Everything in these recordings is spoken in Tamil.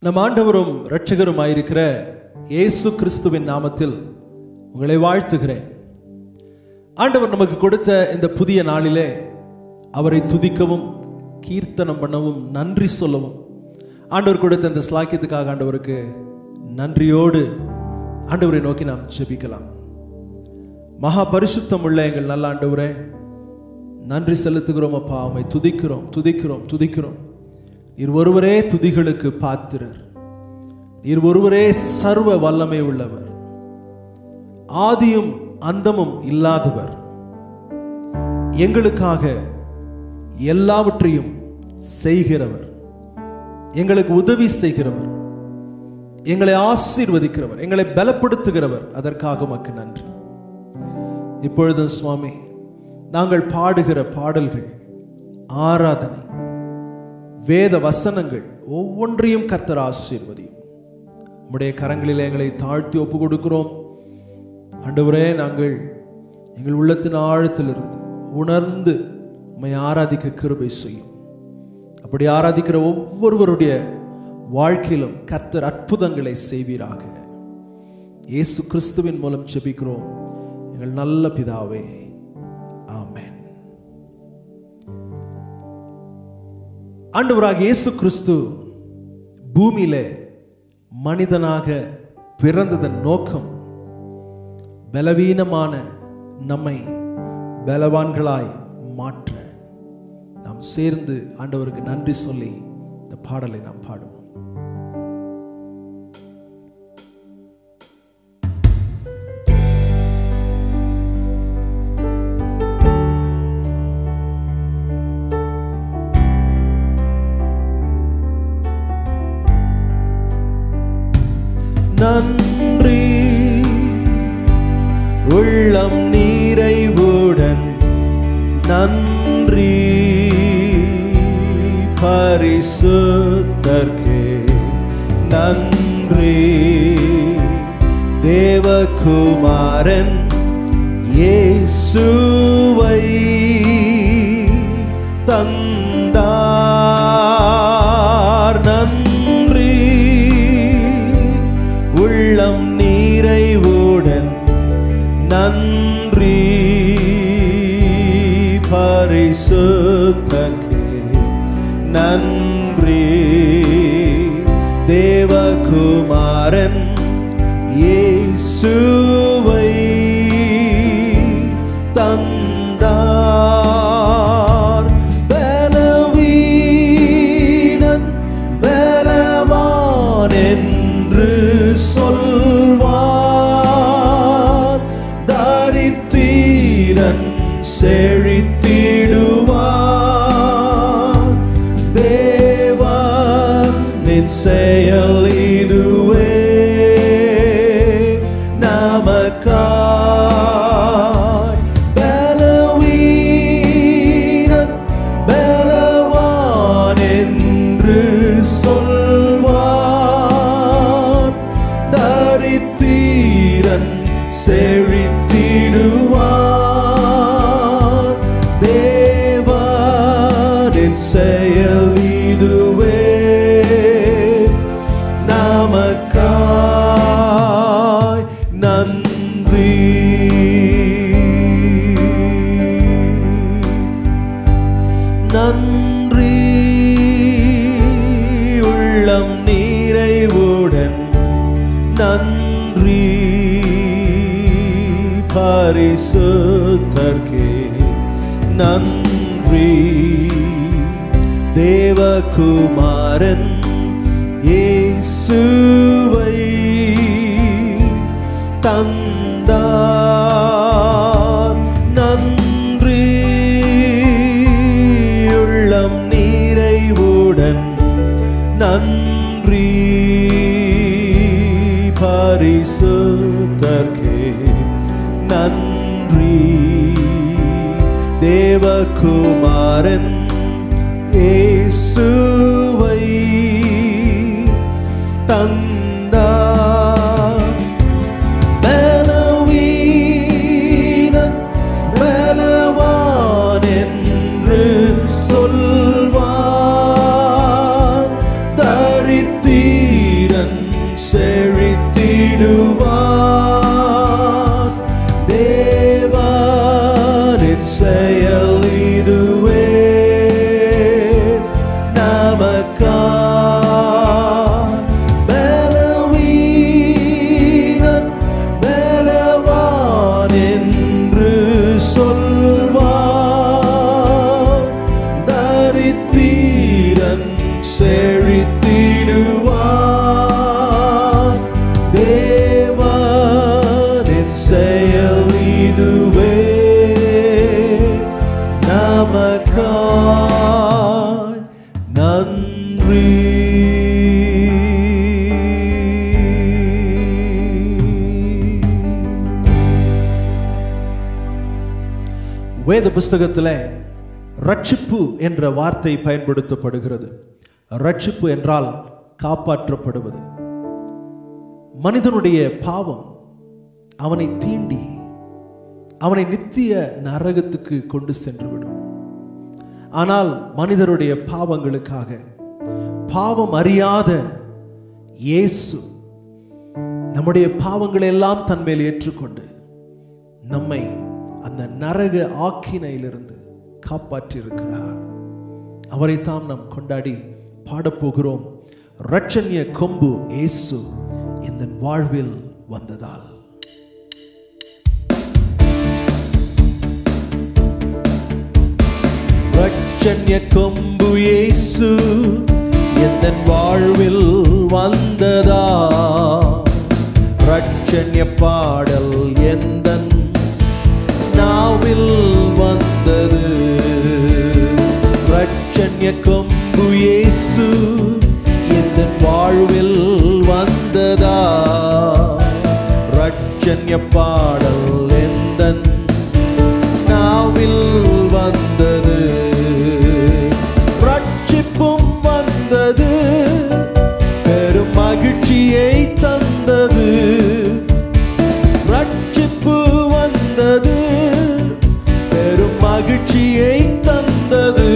நம் ஆண்டவரும் இரட்சகருமாயிருக்கிற இயேசு கிறிஸ்துவின் நாமத்தில் உங்களை வாழ்த்துகிறேன் ஆண்டவர் நமக்கு கொடுத்த இந்த புதிய நாளிலே அவரை துதிக்கவும் கீர்த்தனம் பண்ணவும் நன்றி சொல்லவும் ஆண்டவர் கொடுத்த இந்த ஸ்லாக்கியத்துக்காக ஆண்டவருக்கு நன்றியோடு ஆண்டவரை நோக்கி நாம் ஜெபிக்கலாம் மகா பரிசுத்தம் உள்ள எங்கள் நல்ல ஆண்டவரே நன்றி செலுத்துகிறோம் அப்பா உம்மை துதிக்கிறோம் துதிக்கிறோம் துதிக்கிறோம் நீர் ஒருவரே துதிகளுக்கு பாத்திரர் நீர் ஒருவரே சர்வ வல்லமை உள்ளவர் ஆதியும் அந்தமும் இல்லாதவர் எங்களுக்காக எல்லாவற்றையும் செய்கிறவர் எங்களுக்கு உதவி செய்கிறவர் எங்களை ஆசீர்வதிக்கிறவர் எங்களை பலப்படுத்துகிறவர் அதற்காக உமக்கு நன்றி இப்பொழுதும் சுவாமி நாங்கள் பாடுகிற பாடல்கள் ஆராதனை வேத வசனங்கள் ஒவ்வொன்றையும் கர்த்தர் ஆசீர்வதியும் உம்முடைய கரங்களில் எங்களை தாழ்த்தி ஒப்பு கொடுக்கிறோம் ஆண்டவரே நாங்கள் எங்கள் உள்ளத்தின் ஆழத்திலிருந்து உணர்ந்து உம்மை ஆராதிக்க கிருபை செய்யும் அப்படி ஆராதிக்கிற ஒவ்வொருவருடைய வாழ்க்கையிலும் கர்த்தர் அற்புதங்களை செய்வீராக இயேசு கிறிஸ்துவின் மூலம் ஜெபிக்கிறோம் எங்கள் நல்ல பிதாவே ஆமென் ஆண்டவராக இயேசு கிறிஸ்து பூமியிலே மனிதனாக பிறந்ததன் நோக்கம் பலவீனமான நம்மை பலவான்களாய் மாற்ற நாம் சேர்ந்து ஆண்டவருக்கு நன்றி சொல்லி இந்த பாடலை நாம் பாடுவோம் நன்றி உள்ளம் நீரைவுடன் நன்றி பரிசுத்தர்க்கே நன்றி தேவகுமாரன் இயேசுவை தந்தார் நன்றி உள்ளம் நீரைவுடன் நன்றி பரிசுத்தக்கு நன்றி தேவகுமாரன் இயேசுவை தந்தார் பலவீனன் பலவான் என்று சொல்வார் தரித்திரன் செழித்திடுவார் தேவன் நின் செயல் இதுவே நமக்காய் பலவீனன் பலவான் என்று சொல்வார் தரித்திரன் செழித்திடுவார் தேவனின் செயல் இதுவே நமக்காய் நன்றி நன்றி உள்ளம் நீரைவுடன் நன்றி பரிசுத்தர்க்கே நன்றி தேவகுமாரன் இயேசுவை தந்தார் நன்றி உள்ளம் நீரைவுடன் நன்றி பரிசுத்தர்க்கே நன்றி தேவகுமாரன் இயேசுவை தந்தார் பலவீனன் பலவான் என்று சொல்வார் தரித்தீர் வேத புஸ்தகத்தில் ரட்சிப்பு என்ற வார்த்தை பயன்படுத்தப்படுகிறது ரட்சிப்பு என்றால் காப்பாற்றப்படுவது மனிதனுடைய பாவம் அவனை தீண்டி அவனை நித்திய நரகத்துக்கு கொண்டு சென்றுவிடும் ஆனால் மனிதருடைய பாவங்களுக்காக பாவம் அறியாத இயேசு நம்முடைய பாவங்களை எல்லாம் தன்மேல் ஏற்றுக்கொண்டு நம்மை அந்த நரக ஆக்கினையிலிருந்து காப்பாற்றி இருக்கிறார் அவரைத்தான் நாம் கொண்டாடி பாடப்போகிறோம் ரட்சண்ய கொம்பு இயேசு இந்த வாழ்வில் வந்ததால் ரட்சண்ய கொம்பு இயேசு எந்த வாழ்வில் வந்ததா ரட்சண்ய பாடல் எந்த நாவில் வந்தது ரட்சண்ய கொம்பு இயேசு எந்த வாழ்வில் வந்ததா ரட்சண்ய பாடல் எந்த நாவில் வந்தது ரட்சிப்பும் வந்தது பெரும் மகிழ்ச்சியை தந்தது ரட்சிப்பு வந்தது பெரும் மகிழ்ச்சியை தந்தது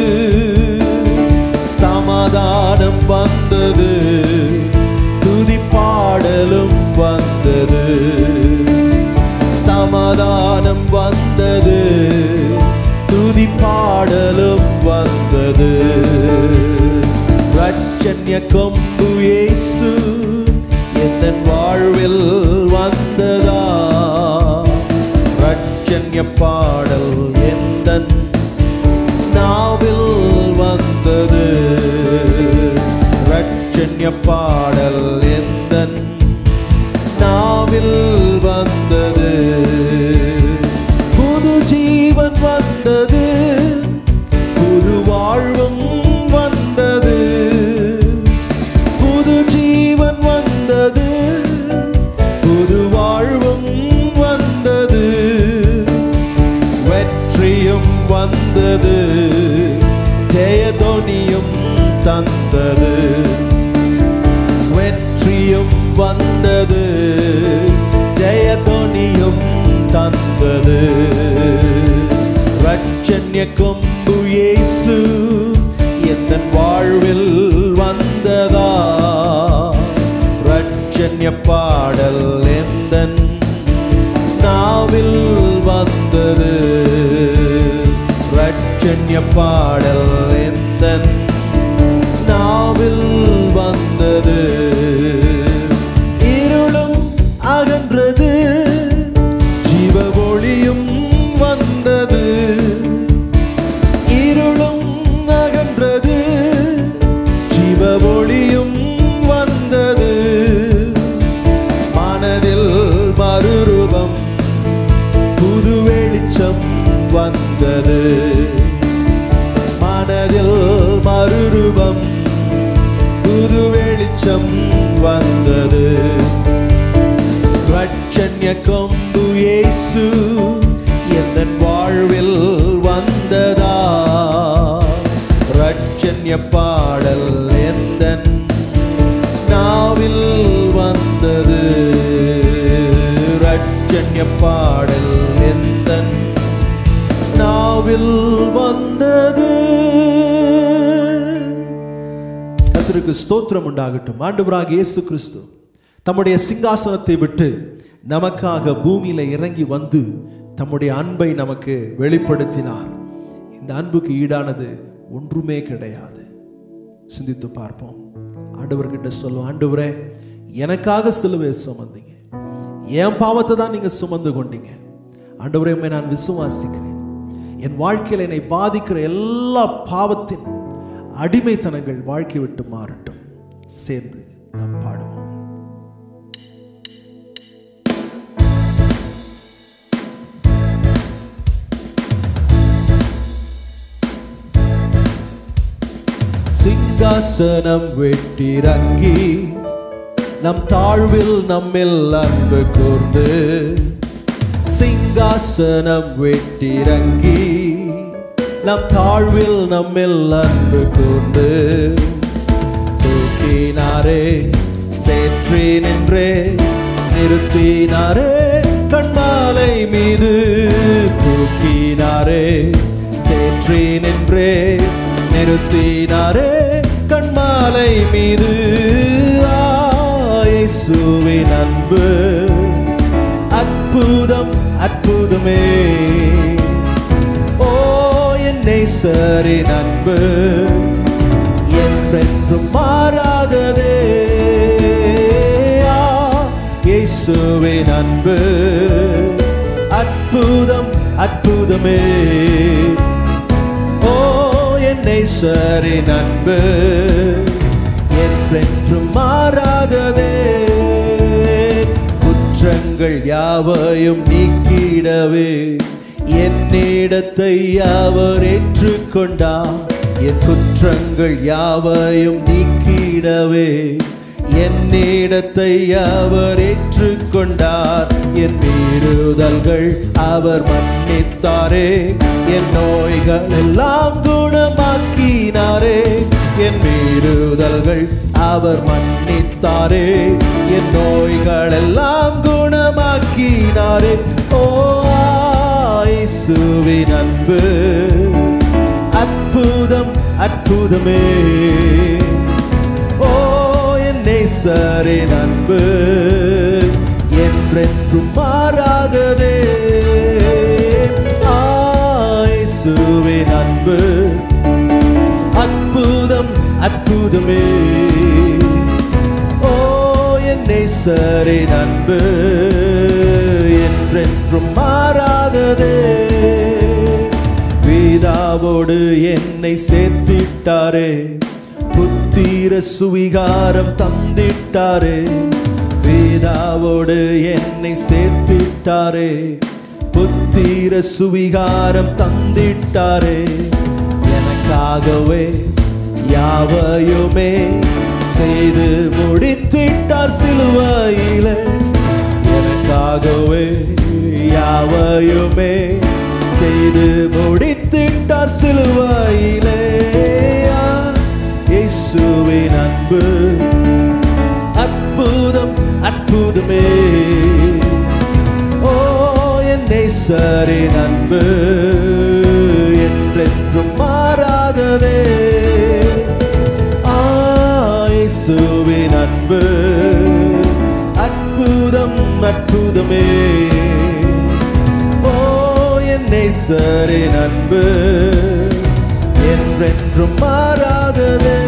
சமாதானம் வந்தது துதி பாடலும் வந்தது சமாதானம் வந்தது துதி பாடலும் வந்தது ரட்சண்ய கொம்பு இயேசு எந்த வாழ்வில் வந்ததா ரட்சண்ய பாடல் எந்த நாவில் வந்தது ரட்சண்ய பாடல் எந்த நாவில் வந்தது புது ஜீவன் வந்தது புது வாழ்வும் வந்தது புது ஜீவன் வந்தது புது வாழ்வும் வந்தது வெற்றியும் வந்தது ஜெயதொனியும் தந்தது வெற்றியும் வந்தது ஜெயதொனியும் தந்தது ரட்சண்ய கொம்பு இயேசு எந்த வாழ்வில் வந்ததா ரட்சண்ய பாடல் எந்த நாவில் வந்தது ரட்சண்ய பாடல் எந்த நாவில் வந்தது இருளும் அகன்றது ஜீவ ஒளியும் வந்தது இருளும் அகன்றது ஜீவ ஒளியும் வந்தது மனதில் மறுரூபம் புது வெளிச்சம் வந்தது மனதில் மறுரூபம் புது வெளிச்சம் வந்தது ரட்சண்ய கொம்பு இயேசு எந்த வாழ்வில் வந்ததா ரட்சண்ய பாடல் எந்த நாவில் வந்தது ரட்சண்ய பாடல் எந்த நாவில் வந்தது கர்த்தருக்கு ஸ்தோத்திரம் உண்டாகட்டும் ஆண்டவராக இயேசு கிறிஸ்து தம்முடைய சிங்காசனத்தை விட்டு நமக்காக பூமியில இறங்கி வந்து தம்முடைய அன்பை நமக்கு வெளிப்படுத்தினார் இந்த அன்புக்கு ஈடானது ஒன்றுமே கிடையாது சிந்தித்து பார்ப்போம் ஆண்டவர்கிட்ட சொல்லுவோம் ஆண்டவரே எனக்காக சிலுவை சுமந்தீங்க என் பாவத்தை தான் நீங்க சுமந்து கொண்டீங்க ஆண்டவரே உம்மை நான் விசுவாசிக்கிறேன் என் வாழ்க்கையில் என்னை பாதிக்கிற எல்லா பாவத்தின் அடிமைத்தனங்கள் வாழ்க்கை விட்டு மாறட்டும் சேர்ந்து நாம் பாடுவோம் சிங்காசனம் வெட்டிறங்கி நம் தாழ்வில் நம்மில் அன்பு கூர்ந்து சிங்காசனம் வெட்டிறங்கி நம் தாழ்வில் நம்மில் அன்பு கூர்ந்து தூக்கினாரே சேற்றி நின்றே நிறுத்தினாரே கண்மாலை மீது தூக்கினாரே சேற்றி நின்றே நிறுத்தினாரே கண்மாலை மீது ஆயேசுவின் அன்பு அற்புதம் அற்புதமே ஓ என் நேசரின் அன்பு என்றென்றும் மாறாததே ஆ, இயேசுவின் அன்பு அற்புதம் அற்புதமே ஓ என் நேசரின் அன்பு என்றென்றும் மாறாததே குற்றங்கள் யாவையும் நீக்கிடவே என்னிடத்தை அவர் ஏற்றுக்கொண்டார் என் குற்றங்கள் யாவையும் நீக்கிடவே என்னிடத்தை அவர் ஏற்றுக்கொண்டார் என் மீறுதல்கள் அவர் மன்னித்தாரே என் நோய்கள் எல்லாம் குணமாக்கினாரே என் மீறுதல்கள் அவர் மன்னித்தாரே என் நோய்கள் எல்லாம் குணமாக்கினாரே ஓ இயேசுவின் அன்பு அற்புதம் அற்புதமே ஓ என் நேசரின் அன்பு என்றென்றும் மாறாததே ஆயேசுவின் அன்பு அற்புதம் அற்புதமே ஓ என் நேசரின் அன்பு என்றென்றும் மாறாததே வீதாவோடு என்னை சேர்த்திட்டாரே புத்திர சுவிகாரம் தந்திட்டாரே வேதாவோடு என்னை சேர்த்திட்டாரே புத்திர சுவிகாரம் தந்திட்டாரே எனக்காகவே யாவையுமே செய்து முடித்திட்டார் சிலுவையிலே எனக்காகவே யாவையுமே செய்து முடித்திட்டார் சிலுவையிலே ஆ, இயேசுவின் அன்பு அற்புதம் அற்புதமே ஓ என் நேசரின் அன்பு என்றென்றும் மாறாததே ஆயேசுவின் அன்பு அற்புதம் அற்புதமே ஓ என் நேசரின் அன்பு என்றென்றும் மாறாததே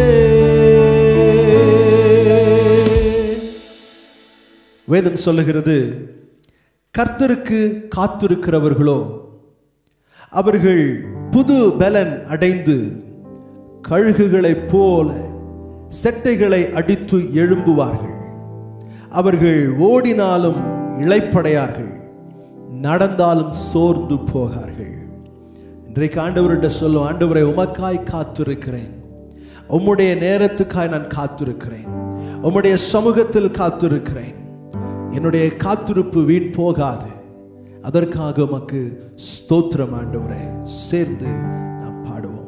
வேதம் சொல்லுகிறது கர்த்தருக்கு காத்திருக்கிறவர்களோ அவர்கள் புது பலன் அடைந்து கழுகுகளைப் போல செட்டைகளை அடித்து எழும்புவார்கள் அவர்கள் ஓடினாலும் இளைப்படையார்கள் நடந்தாலும் சோர்ந்து போகார்கள் இன்றைக்கு ஆண்டவர்கிட்ட சொல்லும் ஆண்டவரை உமக்காய் காத்திருக்கிறேன் உம்முடைய நேரத்துக்காய் நான் காத்திருக்கிறேன் உம்முடைய சமூகத்தில் காத்திருக்கிறேன் என்னுடைய காத்திருப்பு வீண் போகாது அதற்காக உமக்கு ஸ்தோத்திரம் ஆண்டவரே சேர்ந்து நாம் பாடுவோம்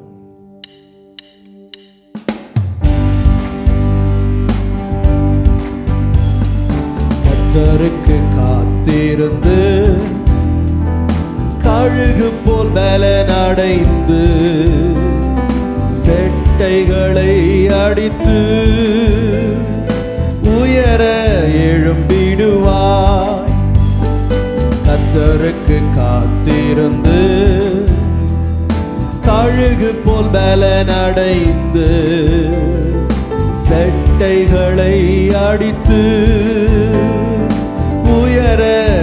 கர்த்தருக்கு காத்திருந்து கழுகு போல் பலனடைந்து செட்டைகளை அடித்து உயர எழும்பிடுவாய் கர்த்தருக்கு காத்திருந்து கழுகு போல் பலனடைந்து செட்டைகளை அடித்து உயர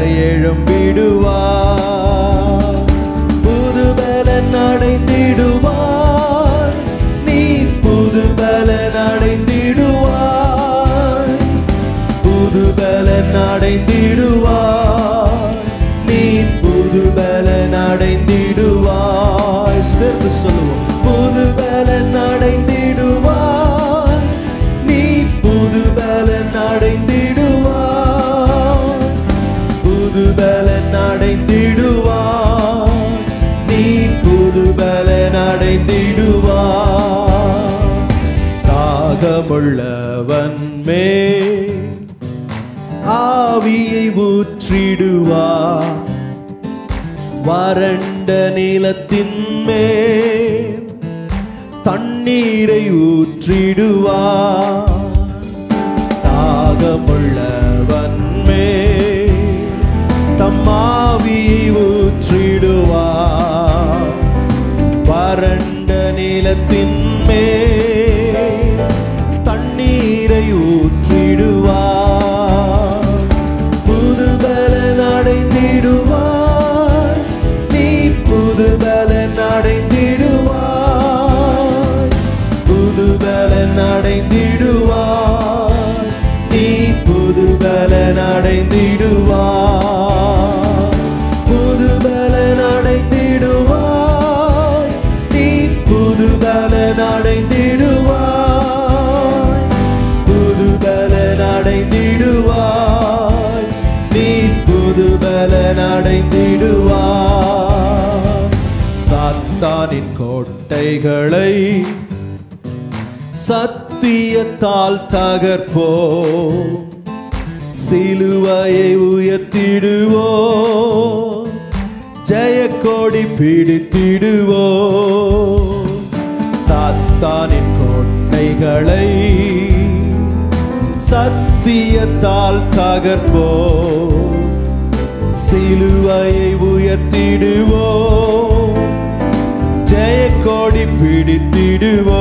எழும்பிடுவார் புது பலன் அடைந்திடுவார் நீ புது பலன் அடைந்திடுவார் புது பலன் அடைந்திடுவார் நீ புது பலன் அடைந்திடுவாய் சேர்ந்து சொல்லுவோம் புது பலன் அடைந்திடுவார் நீ புது பலன் அடைந்திடுவார் புது பலன் அடைந்திடுவார் நீ புது பலன் தாகமுள்ளவன் மேல் ஆவியை ஊற்றிடுவார் வறண்ட நிலத்தின் மேல் தண்ணீரை ஊற்றிடுவார் தாகமுள்ளவன் மேல் தம்மாவியை ஊற்றிடுவார் வறண்ட நிலத்தின் மேல் தண்ணீரை ஊற்றிடுவார் புதுபலன் அடைந்திடுவார் நீ புதுபலன் அடைந்திடுவார் புதுபலன் அடைந்திடுவார் நீ புதுபலன் அடைந்திடுவார் புதுபலன் அடைந்திடுவாய் நீ புதுபலன் அடைந்திடுவாய் புதுபலன் அடைந்திடுவாய் நீ புதுபலன் அடைந்திடுவாய் சாத்தானின் கோட்டைகளை சத்தியத்தால் தகர்ப்போ சிலுவையை உயர்த்திடுவோ ஜெயக்கோடி பிடித்திடுவோ சாத்தானின் கோட்டைகளை சத்தியத்தால் தகர்ப்போ சிலுவையை உயர்த்திடுவோ ஜெயக்கோடி பிடித்திடுவோ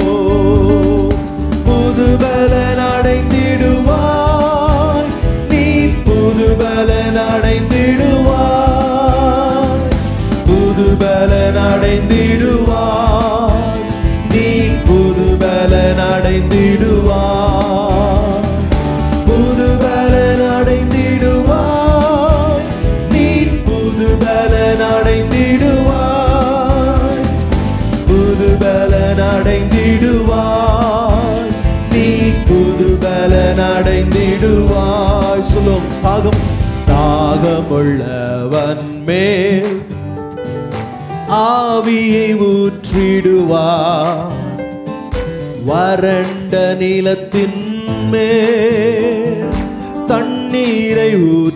புதுபலன் அடைந்திடுவாய் நீ புதுபலன் அடைந்திடுவாய் புதுபலன் அடைந்திடுவாய் நீ புதுபலன் அடைந்திடுவாய் புதுபலன் அடைந்திடுவாய் நீ புதுபலன் அடைந்திடுவாய் புதுபலன் அடைந்திடுவாய் நீ புதுபலன் அடைந்திடுவாய் சொல்லும் தாகம் தாகமுள்ளவன் மேல் ஆவியை ஊற்றிடுவார் வறண்ட நிலத்தின் மேல் தண்ணீரை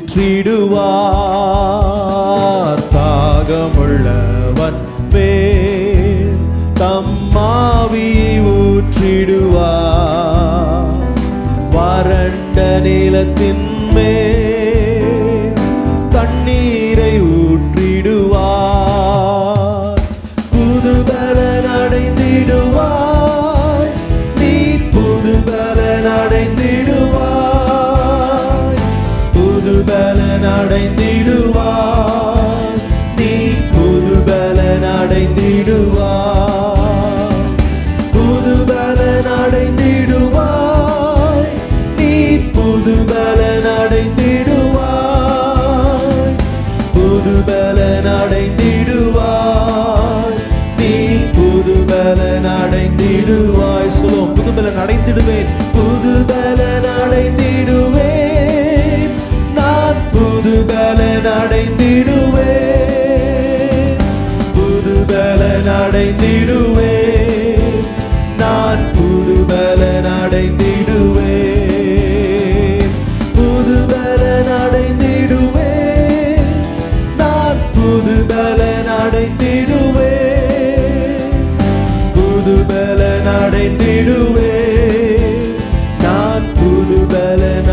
ஊற்றிடுவார் தாகமுள்ளவன் மேல் தம்மாவியை ஊற்றிடுவார் வறண்ட நிலத்தின் மேல் தண்ணீரை ஊற்றிடுவார் புதுபலன் அடைந்திடுவாய் நீ புதுபலன் அடைந்திடுவாய் புதுபலன் அடைந்திடுவாய் நீ புதுபலன் அடைந்திடுவாய் புதுபலன் அடைந்திடுவாய் நீ புதுபலன் அடைந்திடுவாய் புதுபலன் அடைந்திடுவாய் நீ புதுபலன் அடைந்திடுவாய் சொல்லுவோம் புதுபலன் அடைந்திடுவேன் புதுபலன் அடைந்திடுவேன் நான் புதுபலன் அடைந்திடுவேன் புதுபலன் அடைந்திடுவேன் நான் புதுபலன் அடைந்திடுவேன் புதுபலன் அடைந்திடுவேன் நான் புதுபலன் அடைந்திடுவேன் புதுபலன் அடைந்திடுவேன் நான் புதுபலன்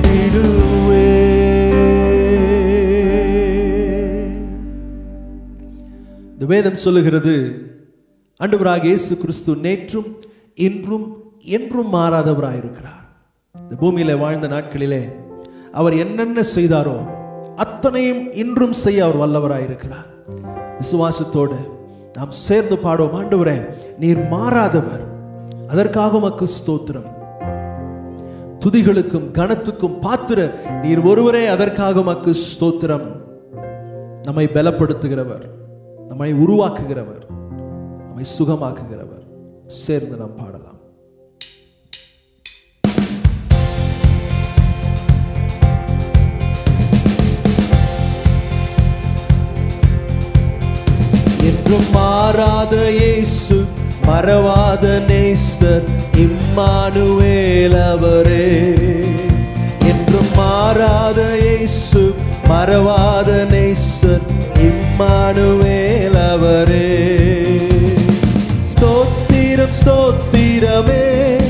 அடைந்திடுவேன் இந்த வேதம் சொல்லுகிறது ஆண்டவராக இயேசு கிறிஸ்து நேற்றும் இன்றும் என்றும் மாறாதவராயிருக்கிறார் இந்த பூமியில வாழ்ந்த நாட்களிலே அவர் என்னென்ன செய்தாரோ அத்தனையும் இன்றும் செய்ய அவர் வல்லவராயிருக்கிறார் விசுவாசத்தோடு நாம் சேர்ந்து பாடுவோம் ஆண்டவரே நீர் மாறாதவர் அதற்காக உமக்கு ஸ்தோத்திரம் துதிகளுக்கும் கனத்துக்கும் பாத்திரர் நீர் ஒருவரே அதற்காக உமக்கு ஸ்தோத்திரம் நம்மை பலப்படுத்துகிறவர் நம்மை உருவாக்குகிறவர் நம்மை சுகமாக்குகிறவர் சேர்ந்து நாம் பாடலாம் என்றும் மாறாத இயேசு மறவாத நேசர் இம்மானுவேல் அவரே என்றும் மாறாத இயேசு மறவாத நேசர் இம்மானுவேல் அவரே ஸ்தோத்திரம் ஸ்தோத்திரமே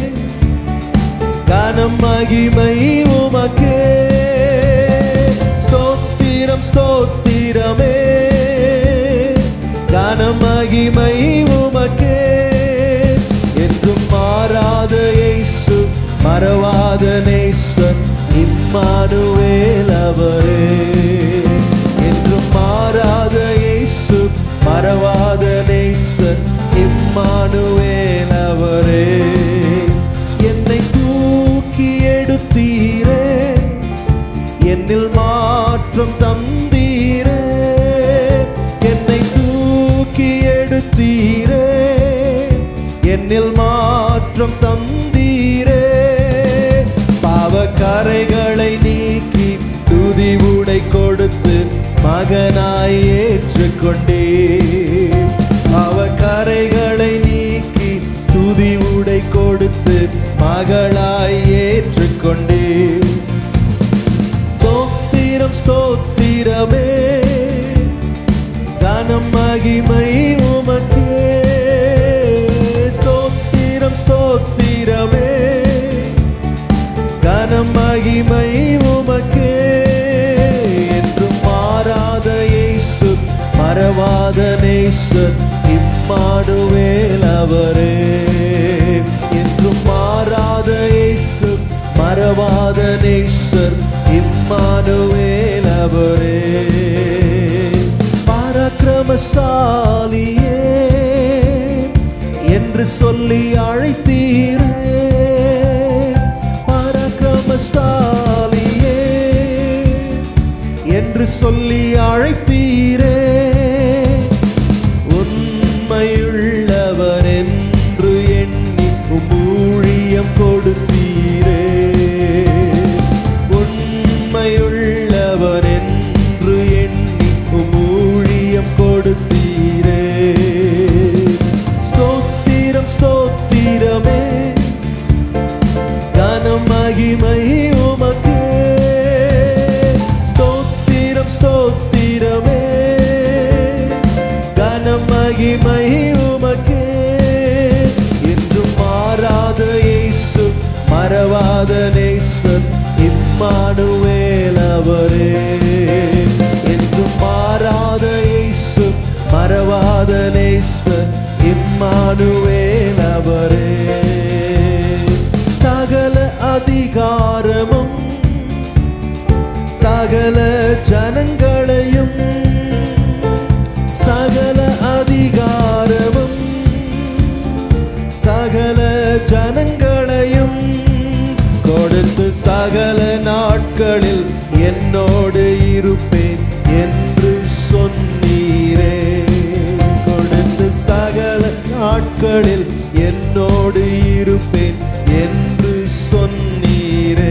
கனம் மகிமை உமக்கே ஸ்தோத்திரம் ஸ்தோத்திரமே கனம் மகிமை உமக்கே என்றும் மாறாத இயேசு மறவாத நேசன் இம்மானுவேல் அவரே என்றும் மாறாத இயேசு மறவாத நேசன் இம்மானுவேல் அவரே என்னை தூக்கி எடுத்தீரே என்னில் மாற்றம் தந்தீரே என்னை தூக்கி எடுத்தீரே என்னில் மாற்றம் தந்தீரே பாவக்கரைகளை நீக்கி துதி உடை கொடுத்து மகனாய் ஏற்றுக்கொண்டே பாவக்கரைகளை நீக்கி துதி உடை கொடுத்து மகளாய் ஏற்றுக்கொண்டே ஸ்தோத்திரம் ஸ்தோத்திரமே கனம் மகிமை உமக்கே ஸ்தோத்திரம் ஸ்தோத்திரமே கனம் மகிமை உமக்கே என்றும் மாறாத இயேசு மறவாத நேசர் இம்மானுவேல் அவரே என்றும் மாறாத இயேசு மறவாத நேசர் இம்மானுவேல் அவரே பராக்கிரமசாலியே என்று சொல்லி அழைத்தீரே பராக்கிரமசாலியே என்று சொல்லி அழைத்தீரே உண்மையுள்ளவர் என்று எண்ணி உம் ஊழியம் கொடுத்தீரே உண்மையுள்ளவர் என்று எண்ணி உம் ஊழியம் கொடுத்தீரே ஸ்தோத்திரம் ஸ்தோத்திரமே கனம் மகிமை உமக்கே ஸ்தோத்திரம் ஸ்தோத்திரமே கனம் மகிமை உமக்கே என்றும் மாறாத இயேசு மறவாத நேசர் இம்மானுவேல் அவரே என்றும் மாறாத இயேசு மறவாத நேசர் இம்மானுவேல் அவரே சகல அதிகாரமும் சகல ஜனங்களையும் சகல அதிகாரமும் சகல ஜனங்களையும் கொடுத்து சகல நாட்களில் என்னோடு இருப்பேன் என்று சொன்னீரே கொடுத்து சகல நாட்களில் என்னோடு இருப்பேன் என்று சொன்னீரே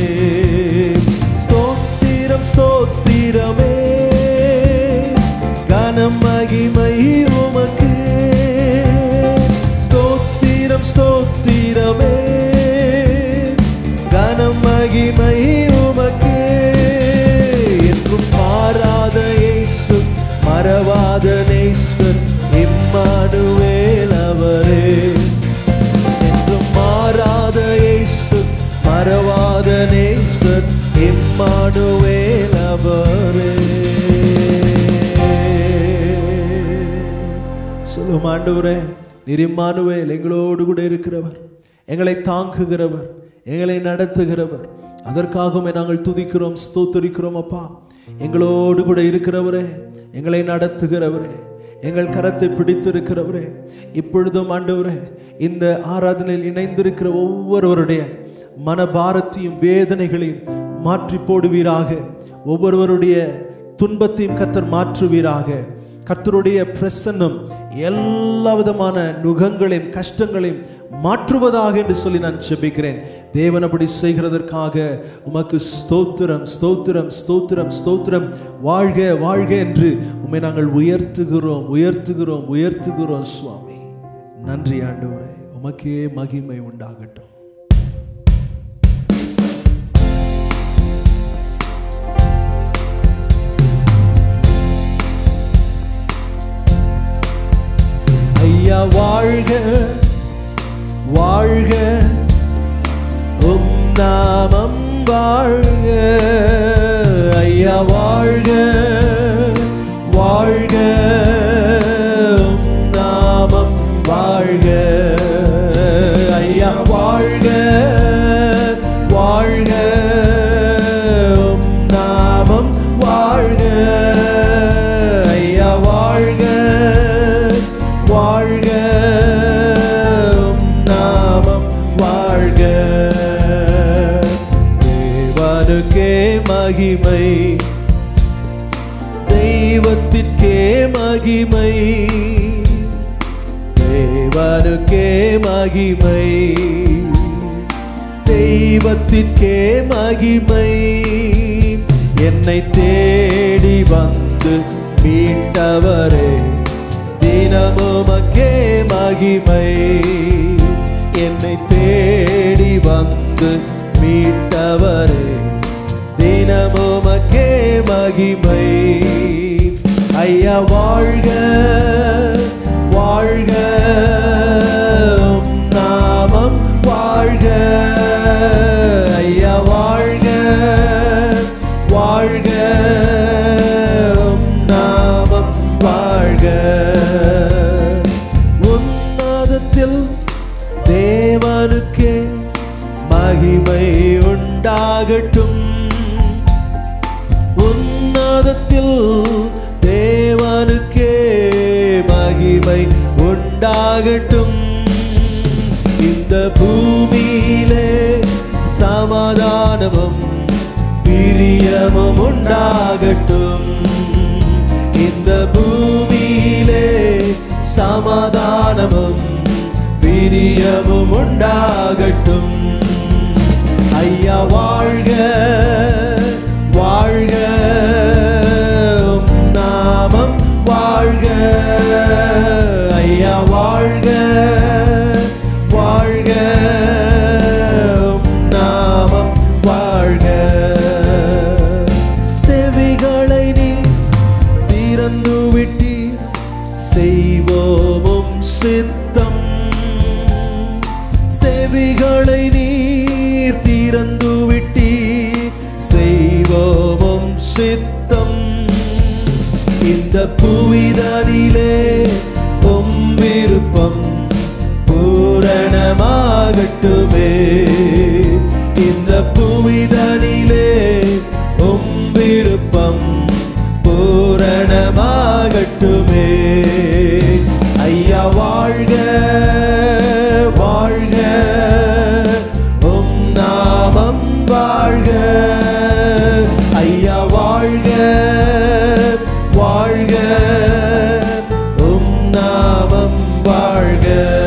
ஸ்தோத்திரம் ஸ்தோத்திரமே கனம் மகிமை உமக்கே ஸ்தோத்திரம் ஸ்தோத்திரமே கனம் மகிமை உமக்கே என்றும் மாறாத இயேசு மறவாத நேசர் இம்மானுவேல் அவரே என்றும் மாறாத இயேசு மறவாத நேசர் இம்மானுவேல் அவரே சொல்லும் ஆண்டவரே நீர் இம்மானுவேல் எங்களோடு கூட இருக்கிறவர் எங்களை தாங்குகிறவர் எங்களை நடத்துகிறவர் அதற்காகவே நாங்கள் துதிக்கிறோம் ஸ்தோத்தரிக்கிறோம் அப்பா எங்களோடு கூட இருக்கிறவரே எங்களை நடத்துகிறவரே எங்கள் கரத்தை பிடித்திருக்கிறவரே இப்பொழுதும் ஆண்டவரே இந்த ஆராதனையில் இணைந்திருக்கிற ஒவ்வொருவருடைய மனபாரத்தையும் வேதனைகளையும் மாற்றி போடுவீராக ஒவ்வொருவருடைய துன்பத்தையும் கத்தர் மாற்றுவீராக கர்த்தருடைய பிரசன்னம் எல்லா விதமான நுகங்களையும் கஷ்டங்களையும் மாற்றுவதாக என்று சொல்லி நான் ஜெபிக்கிறேன் தேவன் அப்படி செய்கிறதற்காக உமக்கு ஸ்தோத்திரம் ஸ்தோத்திரம் ஸ்தோத்திரம் ஸ்தோத்திரம் வாழ்க வாழ்க என்று உம்மை நாங்கள் உயர்த்துகிறோம் உயர்த்துகிறோம் உயர்த்துகிறோம் சுவாமி நன்றி ஆண்டவரே உமக்கே மகிமை உண்டாகட்டும் ஐயா வாழ்க வாழ்க உம் நாமம் வாழ்க ஐயா வாழ்க வாழ்க உம் நாமம் வாழ்க ஐயா வாழ்க வாழ்க உம் நாமம் வாழ்க ஐயா வாழ்க வாழ்க உம் நாமம் வாழ்க தேவனுக்கே மகிமை தெய்வத்திற்கே மகிமை தேவனுக்கே மகிமை தெய்வத்திற்கே மகிமை என்னை தேடி வந்து மீட்டவரே தினமுமக்கே மகிமை என்னை தேடி வந்து மீட்டவரே தினமுமக்கே மகிமை ஐயா வாழ்க வாழ்க உம் நாமம் வாழ்க ஐயா வாழ்க வாழ்க உம் நாமம் வாழ்க உன்னதத்தில் தேவனுக்கே மகிமை உண்டாகட்டும் உன்னதத்தில் தேவனுக்கே மகிமை உண்டாகட்டும் இந்த பூமியிலே சமாதானமும் பிரியமும் உண்டாகட்டும் இந்த பூமியிலே சமாதானமும் பிரியமும் உண்டாகட்டும் ஐயா வாழ்க வாழ்க உம் நாமம் வாழ்க ஐயா வாழ்க வாழ்க உம் நாமம் வாழ்க செவிகளை நீ திறந்து விட்டீர் செய்வோமும் சித்தம் செவிகளை நீர் திறந்து விட்டீர் செய்வோமும் சித்தம் இந்த புவிதனிலே உம் விருப்பம் பூரணமாகட்டுமே இந்த புவிதனிலே உம் விருப்பம் பூரணமாகட்டுமே ஐயா வாழ்க வாழ்க உம் நாமம் வாழ்க ஐயா வாழ்க வாழ்க உம் நாமம் வாழ்க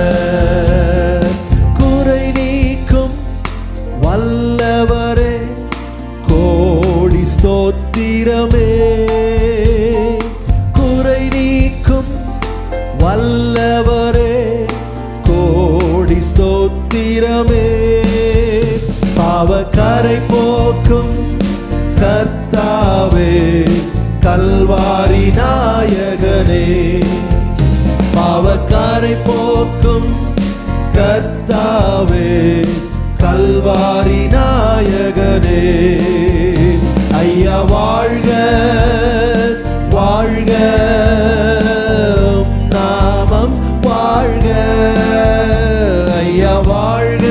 குறை நீக்கும் வல்லவரே கோடி ஸ்தோத்திரமே குறை நீக்கும் வல்லவரே கோடி ஸ்தோத்திரமே பாவக்கரை போக்கும் கர்த்தாவே கல்வாரி நாயகனே பாவக்காரை போக்கும் கர்த்தாவே கல்வாரி நாயகனே ஐயா வாழ்க வாழ்க உம் நாமம் வாழ்க ஐயா வாழ்க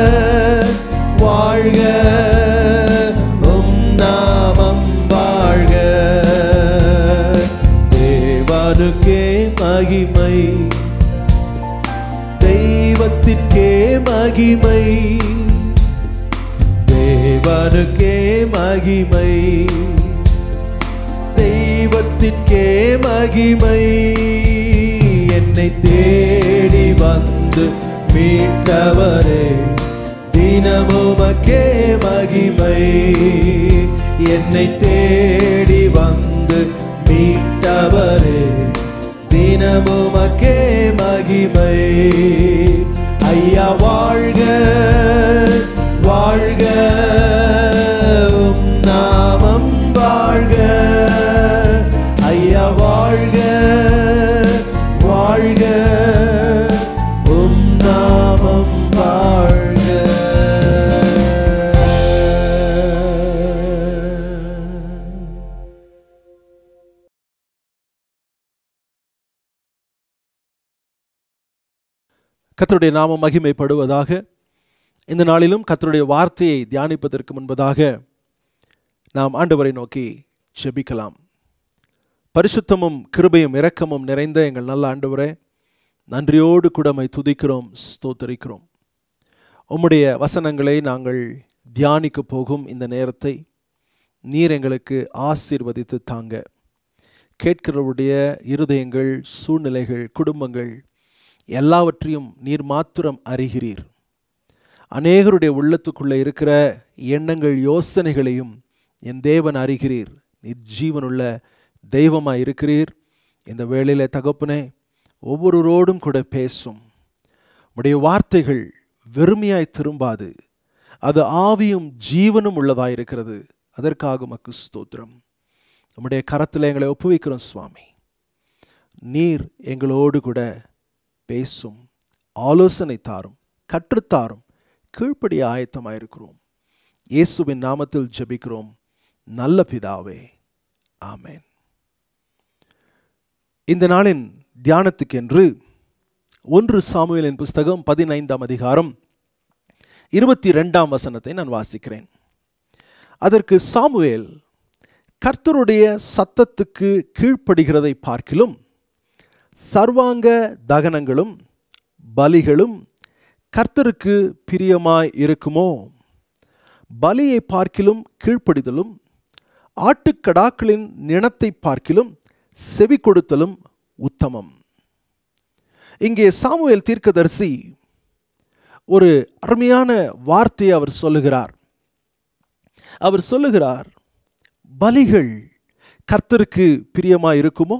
வாழ்க உம் நாமம் வாழ்க தேவனுக்கே மகிமை தெய்வத்திற்கே மகிமை தேவனுக்கே மகிமை தெய்வத்திற்கே மகிமை என்னை தேடி வந்து மீட்டவரே தினமுமக்கே மகிமை என்னை தேடி வந்து மீட்டவரே தின தினமுமக்கே மகிமை ஐயா வாழ்க வாழ்க உம் நாமம் வாழ்க ஐயா வாழ்க வாழ்க உம் நாமம் வாழ்க கர்த்தருடைய நாமம் மகிமைப்படுவதாக இந்த நாளிலும் கர்த்தருடைய வார்த்தையை தியானிப்பதற்கு முன்பதாக நாம் ஆண்டவரை நோக்கி ஜெபிக்கலாம் பரிசுத்தமும் கிருபையும் இரக்கமும் நிறைந்த எங்கள் நல்ல ஆண்டவரே நன்றியோடு கூடமை துதிக்கிறோம் ஸ்தோத்தரிக்கிறோம் உம்முடைய வசனங்களை நாங்கள் தியானிக்க போகும் இந்த நேரத்தை நீர் எங்களுக்கு ஆசீர்வதித்து தாங்க கேட்கிறவருடைய இருதயங்கள் சூழ்நிலைகள் குடும்பங்கள் எல்லாவற்றையும் நீர் மாத்திரம் அறிகிறீர் அநேகருடைய உள்ளத்துக்குள்ளே இருக்கிற எண்ணங்கள் யோசனைகளையும் என் தேவன் அறிகிறீர் நீர் ஜீவனுள்ள தெய்வமாய் இருக்கிறீர் இந்த வேளையில தகப்பனே ஒவ்வொருவரோடும் கூட பேசும் உடைய வார்த்தைகள் வெறுமையாய் திரும்பாது அது ஆவியும் ஜீவனும் உள்ளதாய் இருக்கிறது அதற்காக மக்கு ஸ்தோத்திரம் நம்முடைய கரத்தில் எங்களை ஒப்புவிக்கிறோம் சுவாமி நீர் எங்களோடு கூட பேசும் ஆலோசனை தாரும் கற்றுத்தாரும் கீழ்ப்படிய ஆயத்தமாயிருக்கிறோம் இயேசுவின் நாமத்தில் ஜெபிக்கிறோம் நல்ல பிதாவே ஆமென் இந்த நாளின் தியானத்துக்கென்று ஒன்று சாமுவேலின் புஸ்தகம் பதினைந்தாம் அதிகாரம் இருபத்தி ரெண்டாம் வசனத்தை நான் வாசிக்கிறேன் அதற்கு சாமுவேல் கர்த்தருடைய சத்தத்துக்கு கீழ்ப்படுகிறதை பார்க்கிலும் சர்வாங்க தகனங்களும் பலிகளும் கர்த்தருக்கு பிரியமாய் இருக்குமோ பலியை பார்க்கிலும் கீழ்ப்படிதலும் ஆட்டுக்கடாக்களின் நிணத்தை பார்க்கிலும் செவி கொடுத்தலும் உத்தமம் இங்கே சாமுவேல் தீர்க்கதரிசி ஒரு அருமையான வார்த்தையை அவர் சொல்லுகிறார் அவர் சொல்லுகிறார் பலிகள் கர்த்தருக்கு பிரியமாய் இருக்குமோ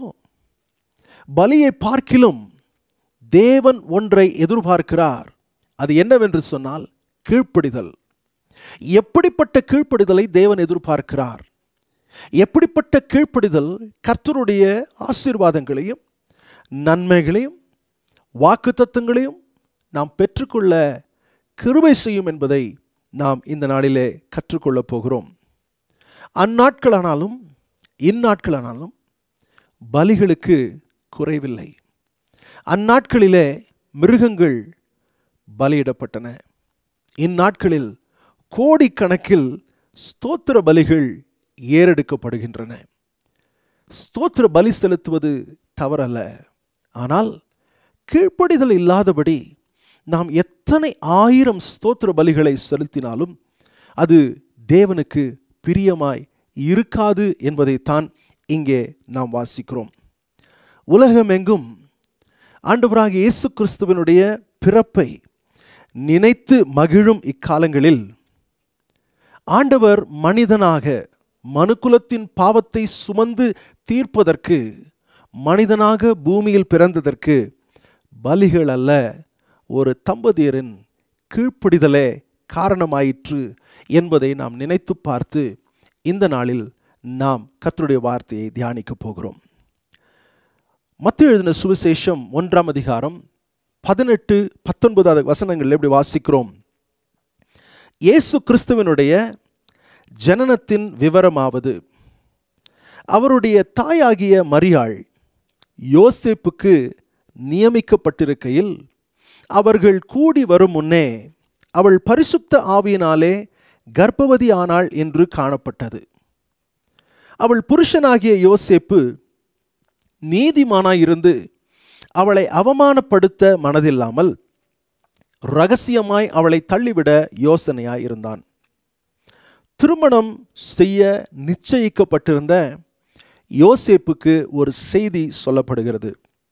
பலியை பார்க்கிலும் தேவன் ஒன்றை எதிர்பார்க்கிறார் அது என்னவென்று சொன்னால் கீழ்ப்படிதல் எப்படிப்பட்ட கீழ்ப்படிதலை தேவன் எதிர்பார்க்கிறார் எப்படிப்பட்ட கீழ்ப்படிதல் கர்த்தருடைய ஆசீர்வாதங்களையும் நன்மைகளையும் வாக்குத்தத்தங்களையும் நாம் பெற்றுக்கொள்ள கிருபை செய்யும் என்பதை நாம் இந்த நாளிலே கற்றுக்கொள்ளப் போகிறோம் அந்நாட்களானாலும் இந்நாட்களானாலும் பலிகளுக்கு குறைவில்லை அந்நாட்களிலே மிருகங்கள் பலியிடப்பட்டன இந்நாட்களில் கோடிக்கணக்கில் ஸ்தோத்திர பலிகள் ஏறெடுக்கப்படுகின்றன ஸ்தோத்திர பலி செலுத்துவது தவறல்ல ஆனால் கீழ்ப்படிதல் இல்லாதபடி நாம் எத்தனை ஆயிரம் ஸ்தோத்திர பலிகளை செலுத்தினாலும் அது தேவனுக்கு பிரியமாய் இருக்காது என்பதைத்தான் இங்கே நாம் வாசிக்கிறோம் உலகமெங்கும் ஆண்டவராக இயேசு கிறிஸ்துவனுடைய பிறப்பை நினைத்து மகிழும் இக்காலங்களில் ஆண்டவர் மனிதனாக மனுக்குலத்தின் பாவத்தை சுமந்து தீர்ப்பதற்கு மனிதனாக பூமியில் பிறந்ததற்கு பலிகள் அல்ல ஒரு தம்பதியரின் கீழ்ப்பிடிதலே காரணமாயிற்று என்பதை நாம் நினைத்து பார்த்து இந்த நாளில் நாம் கர்த்தருடைய வார்த்தையை தியானிக்கப் போகிறோம் மத்திய எழுதின சுவிசேஷம் ஒன்றாம் அதிகாரம் பதினெட்டு பத்தொன்பதாவது வசனங்கள் எப்படி வாசிக்கிறோம் இயேசு கிறிஸ்துவனுடைய ஜனனத்தின் விவரமாவது அவருடைய தாயாகிய மரியாள் யோசேப்புக்கு நியமிக்கப்பட்டிருக்கையில் அவர்கள் கூடி வரும் முன்னே அவள் பரிசுத்த ஆவியினாலே கர்ப்பவதி ஆனாள் என்று காணப்பட்டது அவள் புருஷனாகிய யோசேப்பு நீதிமானாயிருந்து அவளை அவமானப்படுத்த மனதில்லாமல் ரகசியமாய் அவளை தள்ளிவிட யோசனையாய் இருந்தான் திருமணம் செய்ய நிச்சயிக்கப்பட்டிருந்த யோசேப்புக்கு ஒரு செய்தி சொல்லப்படுகிறது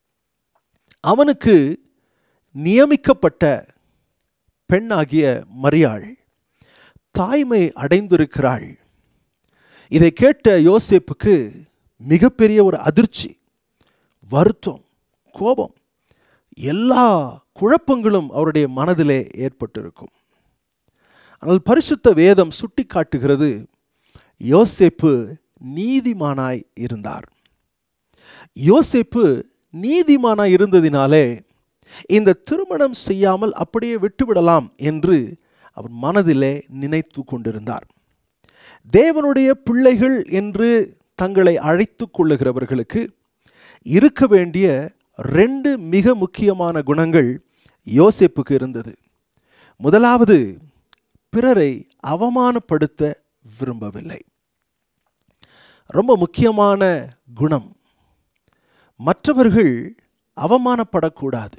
அவனுக்கு நியமிக்கப்பட்ட பெண்ணாகிய மரியாள் தாய்மை அடைந்திருக்கிறாள் இதை கேட்ட யோசேப்புக்கு மிகப்பெரிய ஒரு அதிர்ச்சி வருத்தம் கோபம் எல்லா குழப்பங்களும் அவருடைய மனதிலே ஏற்பட்டிருக்கும் ஆனால் பரிசுத்த வேதம் சுட்டி காட்டுகிறது யோசேப்பு நீதிமானாய் இருந்தார் யோசேப்பு நீதிமானாய் இருந்ததினாலே இந்த திருமணம் செய்யாமல் அப்படியே விட்டுவிடலாம் என்று அவர் மனதிலே நினைத்து கொண்டிருந்தார் தேவனுடைய பிள்ளைகள் என்று தங்களை அழைத்து கொள்ளுகிறவர்களுக்கு இருக்க வேண்டிய ரெண்டு மிக முக்கியமான குணங்கள் யோசேப்புக்கு இருந்தது முதலாவது பிறரை அவமானப்படுத்த விரும்பவில்லை ரொம்ப முக்கியமான குணம் மற்றவர்கள் அவமானப்படக்கூடாது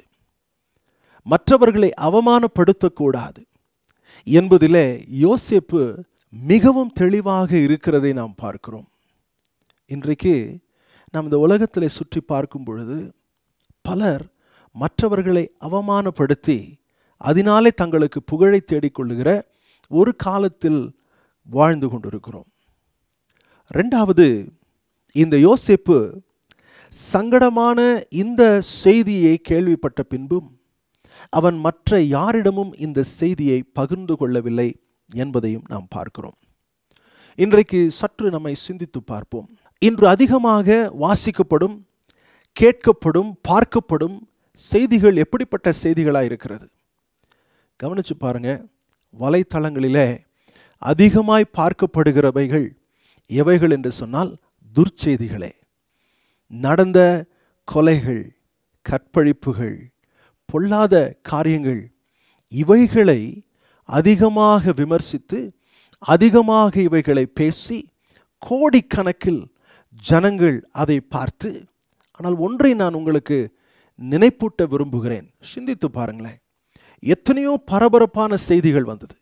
மற்றவர்களை அவமானப்படுத்தக்கூடாது என்பதிலே யோசேப்பு மிகவும் தெளிவாக இருக்கிறதை நாம் பார்க்கிறோம் இன்றைக்கு நாம் இந்த உலகத்தில் சுற்றி பார்க்கும் பொழுது பலர் மற்றவர்களை அவமானப்படுத்தி அதனாலே தங்களுக்கு புகழை தேடிக்கொள்ளுகிற ஒரு காலத்தில் வாழ்ந்து கொண்டிருக்கிறோம் ரெண்டாவது இந்த யோசேப்பு சங்கடமான இந்த செய்தியை கேள்விப்பட்ட பின்பும் அவன் மற்ற யாரிடமும் இந்த செய்தியை பகிர்ந்து கொள்ளவில்லை என்பதையும் நாம் பார்க்கிறோம் இன்றைக்கு சற்று நம்மை சிந்தித்து பார்ப்போம் இன்று அதிகமாக வாசிக்கப்படும் கேட்கப்படும் பார்க்கப்படும் செய்திகள் எப்படிப்பட்ட செய்திகளாக இருக்கிறது கவனிச்சு பாருங்க வலைத்தளங்களிலே அதிகமாய் பார்க்கப்படுகிறவைகள் எவைகள் என்று சொன்னால் துர்ச்செய்திகளே நடந்த கொலைகள் கற்பழிப்புகள் பொல்லாத காரியங்கள் இவைகளை அதிகமாக விமர்சித்து அதிகமாக இவைகளை பேசி கோடிக்கணக்கில் ஜனங்கள் அதை பார்த்து ஆனால் ஒன்றை நான் உங்களுக்கு நினைப்பூட்ட விரும்புகிறேன் சிந்தித்து பாருங்களேன் எத்தனையோ பரபரப்பான செய்திகள் வந்தது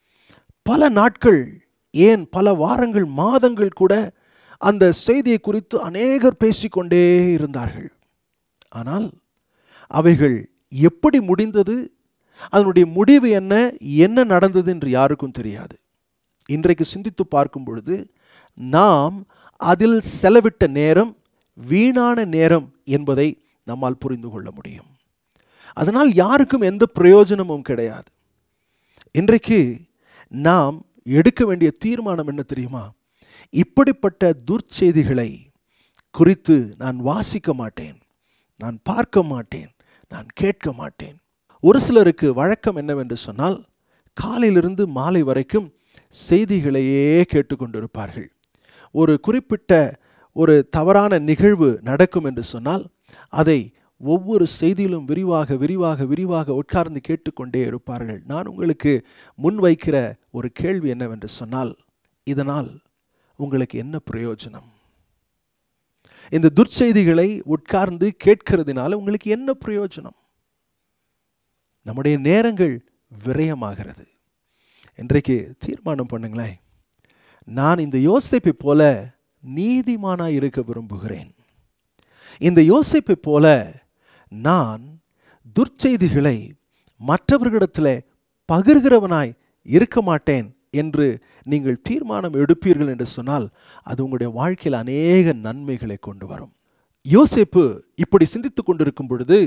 பல நாட்கள் ஏன் பல வாரங்கள் மாதங்கள் கூட அந்த செய்தியை குறித்து அநேகர் பேசிக்கொண்டே இருந்தார்கள் ஆனால் அவைகள் எப்படி முடிந்தது அதனுடைய முடிவு என்ன என்ன நடந்தது என்று யாருக்கும் தெரியாது இன்றைக்கு சிந்தித்து பார்க்கும் பொழுது நாம் அதில் செலவிட்ட நேரம் வீணான நேரம் என்பதை நம்மால் புரிந்து கொள்ள முடியும் அதனால் யாருக்கும் எந்த பிரயோஜனமும் கிடையாது இன்றைக்கு நாம் எடுக்க வேண்டிய தீர்மானம் என்ன தெரியுமா இப்படிப்பட்ட துர்ச்செய்திகளை குறித்து நான் வாசிக்க மாட்டேன் நான் பார்க்க மாட்டேன் நான் கேட்க மாட்டேன் ஒரு சிலருக்கு வழக்கம் என்னவென்று சொன்னால் காலையிலிருந்து மாலை வரைக்கும் செய்திகளையே கேட்டுக்கொண்டிருப்பார்கள் ஒரு குறிப்பிட்ட ஒரு தவறான நிகழ்வு நடக்கும் என்று சொன்னால் அதை ஒவ்வொரு செய்தியிலும் விரிவாக விரிவாக விரிவாக உட்கார்ந்து கேட்டுக்கொண்டே இருப்பார்கள் நான் உங்களுக்கு முன்வைக்கிற ஒரு கேள்வி என்னவென்று சொன்னால் இதனால் உங்களுக்கு என்ன பிரயோஜனம் இந்த துர்ச்செய்திகளை உட்கார்ந்து கேட்கிறதுனால உங்களுக்கு என்ன பிரயோஜனம் நம்முடைய நேரங்கள் விரயமாகிறது இன்றைக்கு தீர்மானம் பண்ணுங்களேன் நான் இந்த யோசிப்பை போல நீதிமானாய் இருக்க விரும்புகிறேன் இந்த யோசிப்பை போல நான் துர்ச்செய்திகளை மற்றவர்களிடத்தில் பகிர்கிறவனாய் இருக்க மாட்டேன் என்று நீங்கள் தீர்மானம் எடுப்பீர்கள் என்று சொன்னால் அது உங்களுடைய வாழ்க்கையில் அநேக நன்மைகளை கொண்டு வரும் யோசேப்பு இப்படி சிந்தித்துக் கொண்டிருக்கும் பொழுது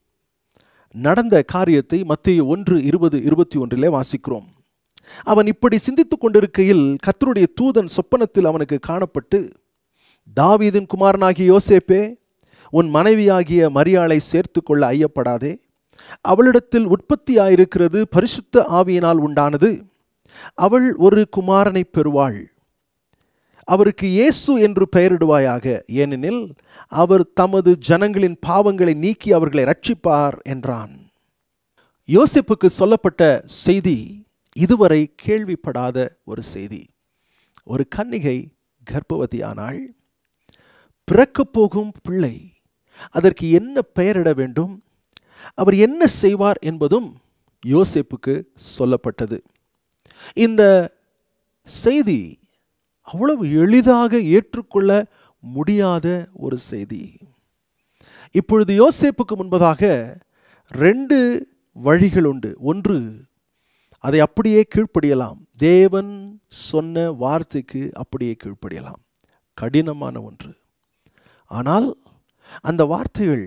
நடந்த காரியத்தை மத்திய ஒன்று இருபது இருபத்தி ஒன்றிலே வாசிக்கிறோம் அவன் இப்படி சிந்தித்துக் கொண்டிருக்கையில் கத்தருடைய தூதன் சொப்பனத்தில் அவனுக்கு காணப்பட்டு தாவீதின் குமாரனாகிய யோசேப்பே உன் மனைவியாகிய மரியாளை சேர்த்து கொள்ள ஐயப்படாதே அவளிடத்தில் உற்பத்தியாயிருக்கிறது பரிசுத்த ஆவியினால் உண்டானது அவள் ஒரு குமாரனை பெறுவாள் அவருக்கு இயேசு என்று பெயரிடுவாயாக ஏனெனில் அவர் தமது ஜனங்களின் பாவங்களை நீக்கி அவர்களை ரட்சிப்பார் என்றான் யோசிப்புக்கு சொல்லப்பட்ட செய்தி இதுவரை கேள்விப்படாத ஒரு செய்தி ஒரு கன்னிகை கர்ப்பவதியானாள் பிறக்கப் போகும் பிள்ளை அதற்கு என்ன பெயரிட வேண்டும் அவர் என்ன செய்வார் என்பதும் யோசேப்புக்கு சொல்லப்பட்டது இந்த செய்தி அவ்வளவு எளிதாக ஏற்றுக்கொள்ள முடியாத ஒரு செய்தி இப்பொழுது யோசேப்புக்கு முன்பதாக ரெண்டு வழிகள் உண்டு ஒன்று அதை அப்படியே கீழ்ப்படியலாம் தேவன் சொன்ன வார்த்தைக்கு அப்படியே கீழ்ப்படியலாம் கடினமான ஒன்று ஆனால் அந்த வார்த்தைகள்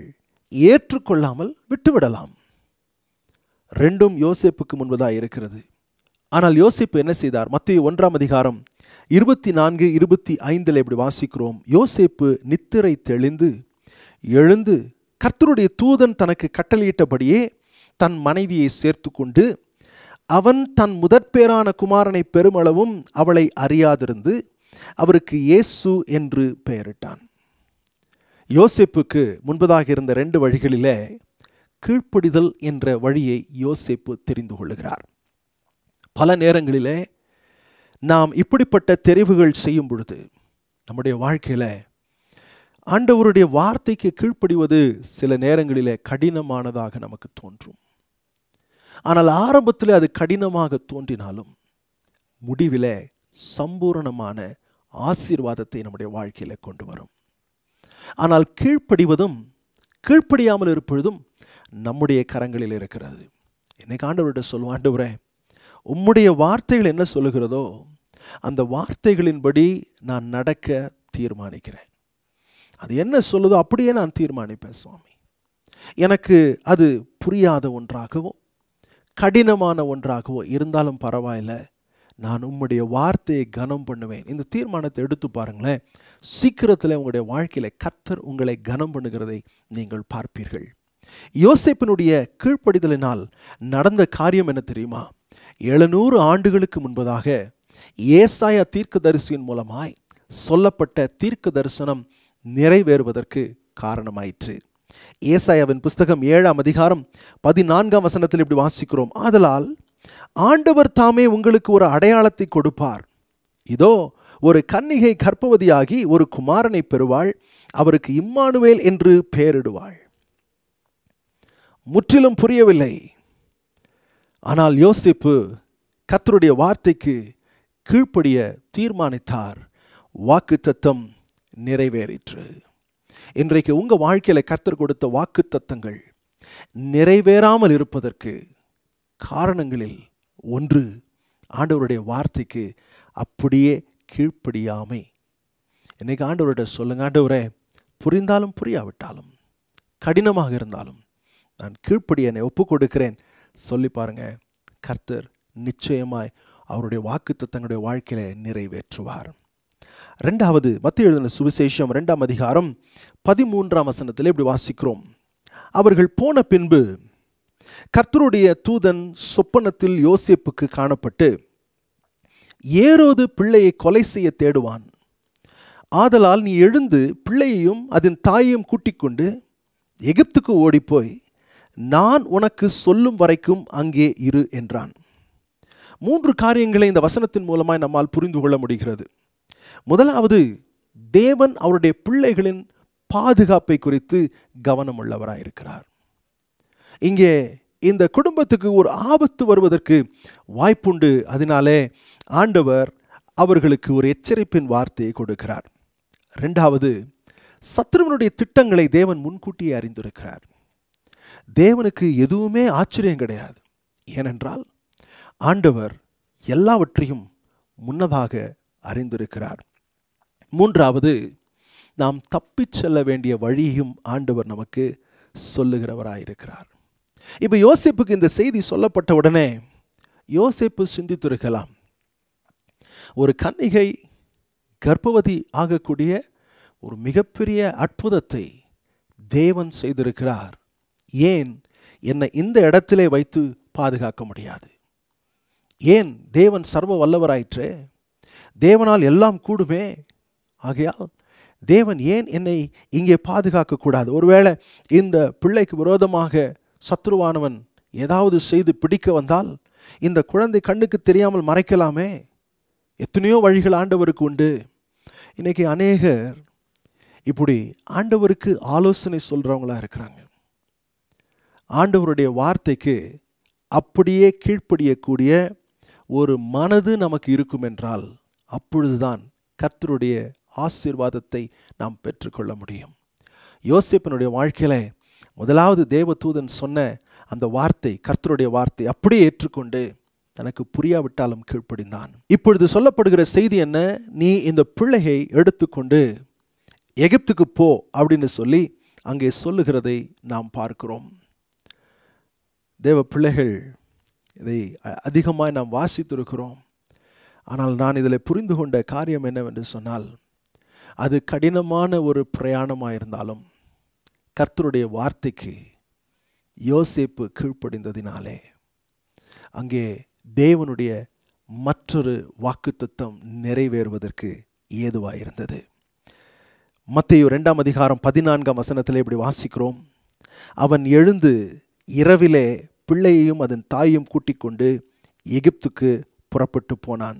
ஏற்றுக்கொள்ளாமல் விட்டுவிடலாம் ரெண்டும் யோசேப்புக்கு முன்பதாக இருக்கிறது ஆனால் யோசேப்பு என்ன செய்தார் மத்திய ஒன்றாம் அதிகாரம் இருபத்தி நான்கு இருபத்தி ஐந்தில் இப்படி வாசிக்கிறோம் யோசேப்பு நித்திரை தெளிந்து எழுந்து கர்த்தருடைய தூதன் தனக்கு கட்டளையிட்டபடியே தன் மனைவியை சேர்த்து கொண்டு அவன் தன் முதற்பேரான குமாரனை பெருமளவும் அவளை அறியாதிருந்து அவருக்கு இயேசு என்று பெயரிட்டான் யோசேப்புக்கு முன்பதாக இருந்த ரெண்டு வழிகளிலே கீழ்ப்படிதல் என்ற வழியை யோசேப்பு தெரிந்து கொள்ளுகிறார் பல நேரங்களிலே நாம் இப்படிப்பட்ட தெரிவுகள் செய்யும் பொழுது நம்முடைய வாழ்க்கையில் ஆண்டவருடைய வார்த்தைக்கு கீழ்ப்படிவது சில நேரங்களிலே கடினமானதாக நமக்கு தோன்றும் ஆனால் ஆரம்பத்தில் அது கடினமாக தோன்றினாலும் முடிவில் சம்பூரணமான ஆசீர்வாதத்தை நம்முடைய வாழ்க்கையில் கொண்டு வரும் ஆனால் கீழ்ப்படிவதும் கீழ்ப்படியாமல் இருப்பதும் நம்முடைய கரங்களில் இருக்கிறது என்னை ஆண்டவர்கிட்ட சொல்லுவோம் ஆண்டவரே உம்முடைய வார்த்தைகள் என்ன சொல்லுகிறதோ அந்த வார்த்தைகளின்படி நான் நடக்க தீர்மானிக்கிறேன் அது என்ன சொல்லுதோ அப்படியே நான் தீர்மானிப்பேன் சுவாமி எனக்கு அது புரியாத ஒன்றாகவோ கடினமான ஒன்றாகவோ இருந்தாலும் பரவாயில்ல நான் உம்முடைய வார்த்தையை கனம் பண்ணுவேன் இந்த தீர்மானத்தை எடுத்து பாருங்களேன் சீக்கிரத்தில் உங்களுடைய வாழ்க்கையில் கத்தர் உங்களை கனம் பண்ணுகிறதை நீங்கள் பார்ப்பீர்கள் யோசேப்பினுடைய கீழ்ப்படிதலினால் நடந்த காரியம் என்ன தெரியுமா எழுநூறு ஆண்டுகளுக்கு முன்பதாக ஏசாயா தீர்க்க தரிசியின் மூலமாய் சொல்லப்பட்ட தீர்க்க தரிசனம் நிறைவேறுவதற்கு காரணமாயிற்று ஏசாயாவின் புஸ்தகம் ஏழாம் அதிகாரம் பதினான்காம் வசனத்தில் இப்படி வாசிக்கிறோம் ஆதலால் ஆண்டவர் தாமே உங்களுக்கு ஒரு அடையாளத்தை கொடுப்பார் இதோ ஒரு கன்னிகை கர்ப்பவதியாகி ஒரு குமாரனை பெறுவாள் அவருக்கு இம்மானுவேல் என்று பெயரிடுவாள் முற்றிலும் புரியவில்லை ஆனால் யோசிப்பு கத்தருடைய வார்த்தைக்கு கீழ்ப்படிய தீர்மானித்தார் வாக்கு தத்தம் நிறைவேறிற்று இன்றைக்கு உங்க வாழ்க்கையில கத்தர் கொடுத்த வாக்கு தத்தங்கள் நிறைவேறாமல் இருப்பதற்கு காரணங்களில் ஒன்று ஆண்டவருடைய வார்த்தைக்கு அப்படியே கீழ்ப்படியாமை இன்னைக்கு ஆண்டவர்கிட்ட சொல்லுங்க ஆண்டவரே புரிந்தாலும் புரியாவிட்டாலும் கடினமாக இருந்தாலும் நான் கீழ்ப்படி என்னை ஒப்பு கொடுக்கிறேன் சொல்லி பாருங்க கர்த்தர் நிச்சயமாய் அவருடைய வாக்கு தத்தங்களுடைய வாழ்க்கையில நிறைவேற்றுவார் ரெண்டாவது மத்திய எழுதின சுவிசேஷம் ரெண்டாம் அதிகாரம் பதிமூன்றாம் வசனத்தில் இப்படி வாசிக்கிறோம் அவர்கள் போன பின்பு கர்த்தருடைய தூதன் சொப்பனத்தில் யோசேப்புக்கு காணப்பட்டு ஏரோது பிள்ளையை கொலை செய்ய தேடுவான் ஆதலால் நீ எழுந்து பிள்ளையையும் அதன் தாயையும் கூட்டிக் கொண்டு எகிப்துக்கு ஓடிப்போய் நான் உனக்கு சொல்லும் வரைக்கும் அங்கே இரு என்றான் மூன்று காரியங்களை இந்த வசனத்தின் மூலமாய் நம்மால் புரிந்து கொள்ள முடிகிறது முதலாவது தேவன் அவருடைய பிள்ளைகளின் பாதுகாப்பை குறித்து கவனம் உள்ளவராயிருக்கிறார் இங்கே இந்த குடும்பத்துக்கு ஒரு ஆபத்து வருவதற்கு வாய்ப்புண்டு அதனாலே ஆண்டவர் அவர்களுக்கு ஒரு எச்சரிப்பின் வார்த்தையை கொடுக்கிறார் ரெண்டாவது சத்ருவனுடைய திட்டங்களை தேவன் முன்கூட்டியே அறிந்திருக்கிறார் தேவனுக்கு எதுவுமே ஆச்சரியம் கிடையாது ஏனென்றால் ஆண்டவர் எல்லாவற்றையும் முன்னதாக அறிந்திருக்கிறார் மூன்றாவது நாம் தப்பிச் செல்ல வேண்டிய வழியையும் ஆண்டவர் நமக்கு சொல்லுகிறவராயிருக்கிறார் இப்போ யோசிப்புக்கு இந்த செய்தி சொல்லப்பட்ட உடனே யோசிப்பு சிந்தித்திருக்கலாம் ஒரு கன்னிகை கர்ப்பவதி ஆகக்கூடிய ஒரு மிகப்பெரிய அற்புதத்தை தேவன் செய்திருக்கிறார் ஏன் என்னை இந்த இடத்திலே வைத்து பாதுகாக்க முடியாது ஏன் தேவன் சர்வ வல்லவராயிற்றே தேவனால் எல்லாம் கூடுமே ஆகையால் தேவன் ஏன் என்னை இங்கே பாதுகாக்கக்கூடாது ஒருவேளை இந்த பிள்ளைக்கு விரோதமாக சத்ருவானவன் ஏதாவது செய்து பிடிக்க வந்தால் இந்த குழந்தை கண்ணுக்கு தெரியாமல் மறைக்கலாமே எத்தனையோ வழிகள் ஆண்டவருக்கு உண்டு இன்னைக்கு அநேகர் இப்படி ஆண்டவருக்கு ஆலோசனை சொல்கிறவங்களா இருக்கிறாங்க ஆண்டவருடைய வார்த்தைக்கு அப்படியே கீழ்ப்படியக்கூடிய ஒரு மனது நமக்கு இருக்கும் என்றால் அப்பொழுதுதான் கர்த்தருடைய ஆசீர்வாதத்தை நாம் பெற்றுக்கொள்ள முடியும் யோசிப்பினுடைய வாழ்க்கையில முதலாவது தேவதூதன் சொன்ன அந்த வார்த்தை கர்த்தருடைய வார்த்தை அப்படியே ஏற்றுக்கொண்டு தனக்கு புரியாவிட்டாலும் கீழ்ப்படிந்தான் இப்பொழுது சொல்லப்படுகிற செய்தி என்ன நீ இந்த பிள்ளையை எடுத்துக்கொண்டு எகிப்துக்கு போ அப்படின்னு சொல்லி அங்கே சொல்லுகிறதை நாம் பார்க்கிறோம் தேவ பிள்ளைகள் இதை அ- அதிகமாய் நாம் வாசித்திருக்கிறோம் ஆனால் நான் இதில் புரிந்து கொண்ட காரியம் என்னவென்று சொன்னால் அது கடினமான ஒரு பிரயாணமாக இருந்தாலும் கர்த்தருடைய வார்த்தைக்கு யோசேப்பு கீழ்ப்படிந்ததினாலே அங்கே தேவனுடைய மற்றொரு வாக்குத்தத்தம் நிறைவேறுவதற்கு ஏதுவாயிருந்தது மத்தேயு ரெண்டாம் அதிகாரம் பதினான்காம் வசனத்தில் இப்படி வாசிக்கிறோம் அவன் எழுந்து இரவிலே பிள்ளையையும் அதன் தாயையும் கூட்டிக் கொண்டு எகிப்துக்கு புறப்பட்டு போனான்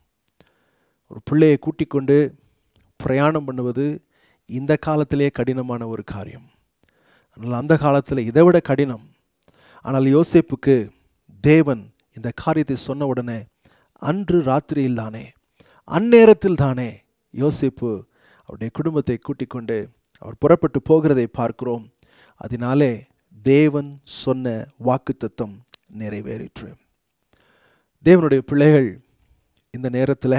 ஒரு பிள்ளையை கூட்டிக் கொண்டு பிரயாணம் பண்ணுவது இந்த காலத்திலே கடினமான ஒரு காரியம் ஆனால் அந்த காலத்தில் இதை விட கடினம் ஆனால் யோசேப்புக்கு தேவன் இந்த காரியத்தை சொன்ன உடனே அன்று ராத்திரியில் தானே அந்நேரத்தில் தானே யோசேப்பு அவருடைய குடும்பத்தை கூட்டிக் கொண்டு அவர் புறப்பட்டு போகிறதை பார்க்கிறோம் அதனாலே தேவன் சொன்ன வாக்குத்தத்தம் நிறைவேறிற்று தேவனுடைய பிள்ளைகள் இந்த நேரத்தில்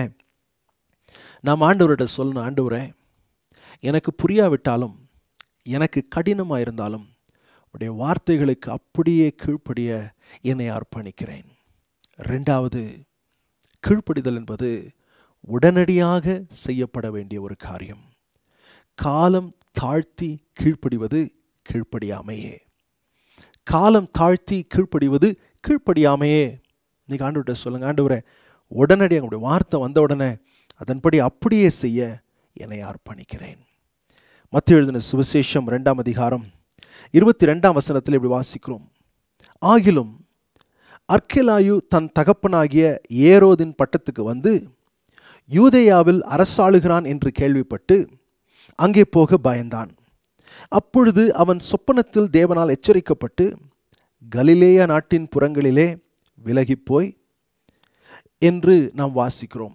நாம் ஆண்டவர்கிட்ட சொல்லணும் ஆண்டவரே எனக்கு புரியாவிட்டாலும் எனக்கு கடினமாக இருந்தாலும் உடைய வார்த்தைகளுக்கு அப்படியே கீழ்ப்படிய என்னை அர்ப்பணிக்கிறேன் ரெண்டாவது கீழ்ப்படிதல் என்பது உடனடியாக செய்யப்பட வேண்டிய ஒரு காரியம் காலம் தாழ்த்தி கீழ்ப்படிவது கீழ்ப்படியாமையே காலம் தாழ்த்தி கீழ்ப்படிவது கீழ்ப்படியாமையே இன்னைக்கு ஆண்டவர்கிட்ட சொல்லுங்க ஆண்டவரே உடனடி உங்களுடைய வார்த்தை வந்த உடனே அதன்படி அப்படியே செய்ய என்னை அர்ப்பணிக்கிறேன் மத்திய எழுதின சுவிசேஷம் ரெண்டாம் அதிகாரம் இருபத்தி ரெண்டாம் வசனத்தில் இப்படி வாசிக்கிறோம் ஆகிலும் அர்க்கெலாயு தன் தகப்பனாகிய ஏரோதின் பட்டத்துக்கு வந்து யூதேயாவில் அரசாளுகிறான் என்று கேள்விப்பட்டு அங்கே போக பயந்தான் அப்பொழுது அவன் சொப்பனத்தில் தேவனால் எச்சரிக்கப்பட்டு கலிலேய நாட்டின் புறங்களிலே விலகிப் போய் என்று நாம் வாசிக்கிறோம்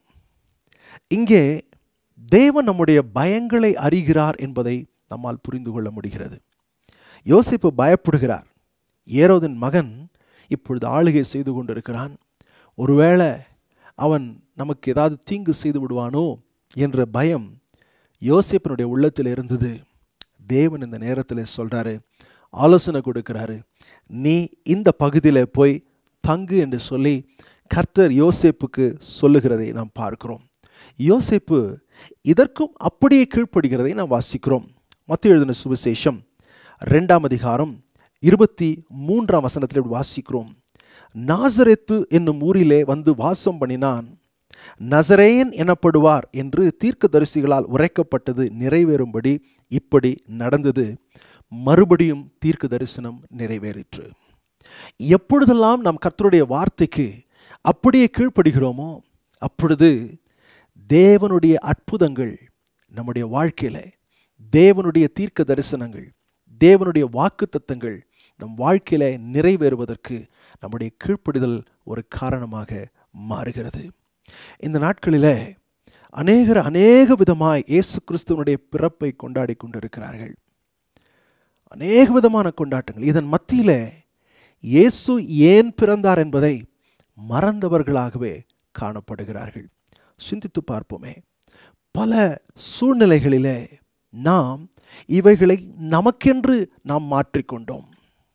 இங்கே தேவன் நம்முடைய பயங்களை அறிகிறார் என்பதை நம்மால் புரிந்து கொள்ள முடிகிறது யோசிப்பு பயப்படுகிறார் ஏரோதின் மகன் இப்பொழுது ஆளுகை செய்து கொண்டிருக்கிறான் ஒருவேளை அவன் நமக்கு ஏதாவது தீங்கு செய்து விடுவானோ என்ற பயம் யோசிப்பினுடைய உள்ளத்தில் இருந்தது தேவன் இந்த நேரத்தில் சொல்றாரு ஆலோசனை கொடுக்கிறாரு நீ இந்த பகுதியில் போய் தங்கு என்று சொல்லி கர்த்தர் யோசேப்புக்கு சொல்லுகிறதை நாம் பார்க்கிறோம் யோசேப்பு இதற்கும் அப்படியே கீழ்ப்படுகிறதை நாம் வாசிக்கிறோம் மத்திய எழுதின சுவிசேஷம் ரெண்டாம் அதிகாரம் இருபத்தி மூன்றாம் வசனத்தில் இப்படி வாசிக்கிறோம் நாசரெத்து என்னும் ஊரிலே வந்து வாசம் பண்ணினான் நசரேயன் எனப்படுவார் என்று தீர்க்கதரிசிகளால் உரைக்கப்பட்டது நிறைவேறும்படி இப்படி நடந்தது மறுபடியும் தீர்க்க தரிசனம் நிறைவேறிற்று எப்பொழுதெல்லாம் நாம் கர்த்தருடைய வார்த்தைக்கு அப்படியே கீழ்ப்படுகிறோமோ அப்பொழுது தேவனுடைய அற்புதங்கள் நம்முடைய வாழ்க்கையில தேவனுடைய தீர்க்க தரிசனங்கள் தேவனுடைய வாக்கு தத்தங்கள் நம் வாழ்க்கையில நிறைவேறுவதற்கு நம்முடைய கீழ்ப்படிதல் ஒரு காரணமாக மாறுகிறது இந்த நாட்களில் அநேகர் அநேக விதமாய் இயேசு கிறிஸ்துவனுடைய பிறப்பை கொண்டாடி கொண்டிருக்கிறார்கள் அநேக விதமான கொண்டாட்டங்கள் இதன் மத்தியில் இயேசு ஏன் பிறந்தார் என்பதை மறந்தவர்களாகவே காணப்படுகிறார்கள் சிந்தித்து பார்ப்போமே பல சூழ்நிலைகளிலே நாம் இவைகளை நமக்கென்று நாம் மாற்றிக்கொண்டோம்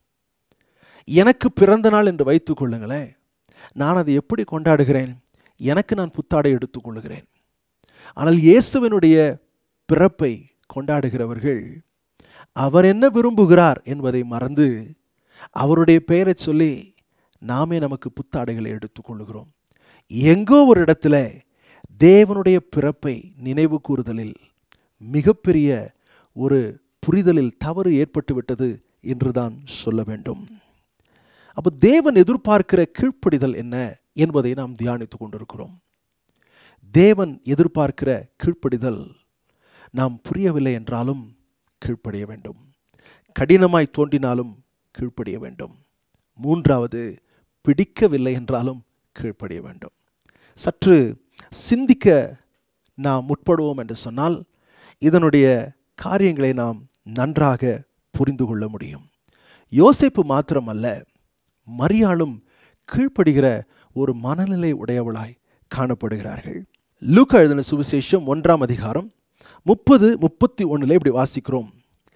எனக்கு பிறந்த நாள் என்று வைத்துக் கொள்ளுங்களேன் நான் அதை எப்படி கொண்டாடுகிறேன் எனக்கு நான் புத்தாடை எடுத்துக்கொள்கிறேன் ஆனால் இயேசுவினுடைய பிறப்பை கொண்டாடுகிறவர்கள் அவர் என்ன விரும்புகிறார் என்பதை மறந்து அவருடைய பெயரை சொல்லி நாமே நமக்கு புத்தாடைகளை எடுத்துக்கொள்ளுகிறோம் எங்கோ ஒரு இடத்துல தேவனுடைய பிறப்பை நினைவு கூறுதலில் மிகப்பெரிய ஒரு புரிதலில் தவறு ஏற்பட்டு விட்டது என்றுதான் சொல்ல வேண்டும் அப்போ தேவன் எதிர்பார்க்கிற கீழ்ப்படிதல் என்ன என்பதை நாம் தியானித்துக் கொண்டிருக்கிறோம் தேவன் எதிர்பார்க்கிற கீழ்ப்படிதல் நாம் புரியவில்லை என்றாலும் கீழ்ப்படிய வேண்டும் கடினமாய் தோன்றினாலும் கீழ்ப்படிய வேண்டும் மூன்றாவது பிடிக்கவில்லை என்றாலும் கீழ்ப்படிய வேண்டும் சற்று சிந்திக்க நாம் முற்படுவோம் என்று சொன்னால் இதனுடைய காரியங்களை நாம் நன்றாக புரிந்து கொள்ள முடியும் யோசிப்பு மாத்திரமல்ல மரியாளும் கீழ்ப்படுகிற ஒரு மனநிலை உடையவளாய் காணப்படுகிறார்கள் லூக்கா எழுதின சுவிசேஷம் ஒன்றாம் அதிகாரம் முப்பது முப்பத்தி ஒன்றில் இப்படி வாசிக்கிறோம்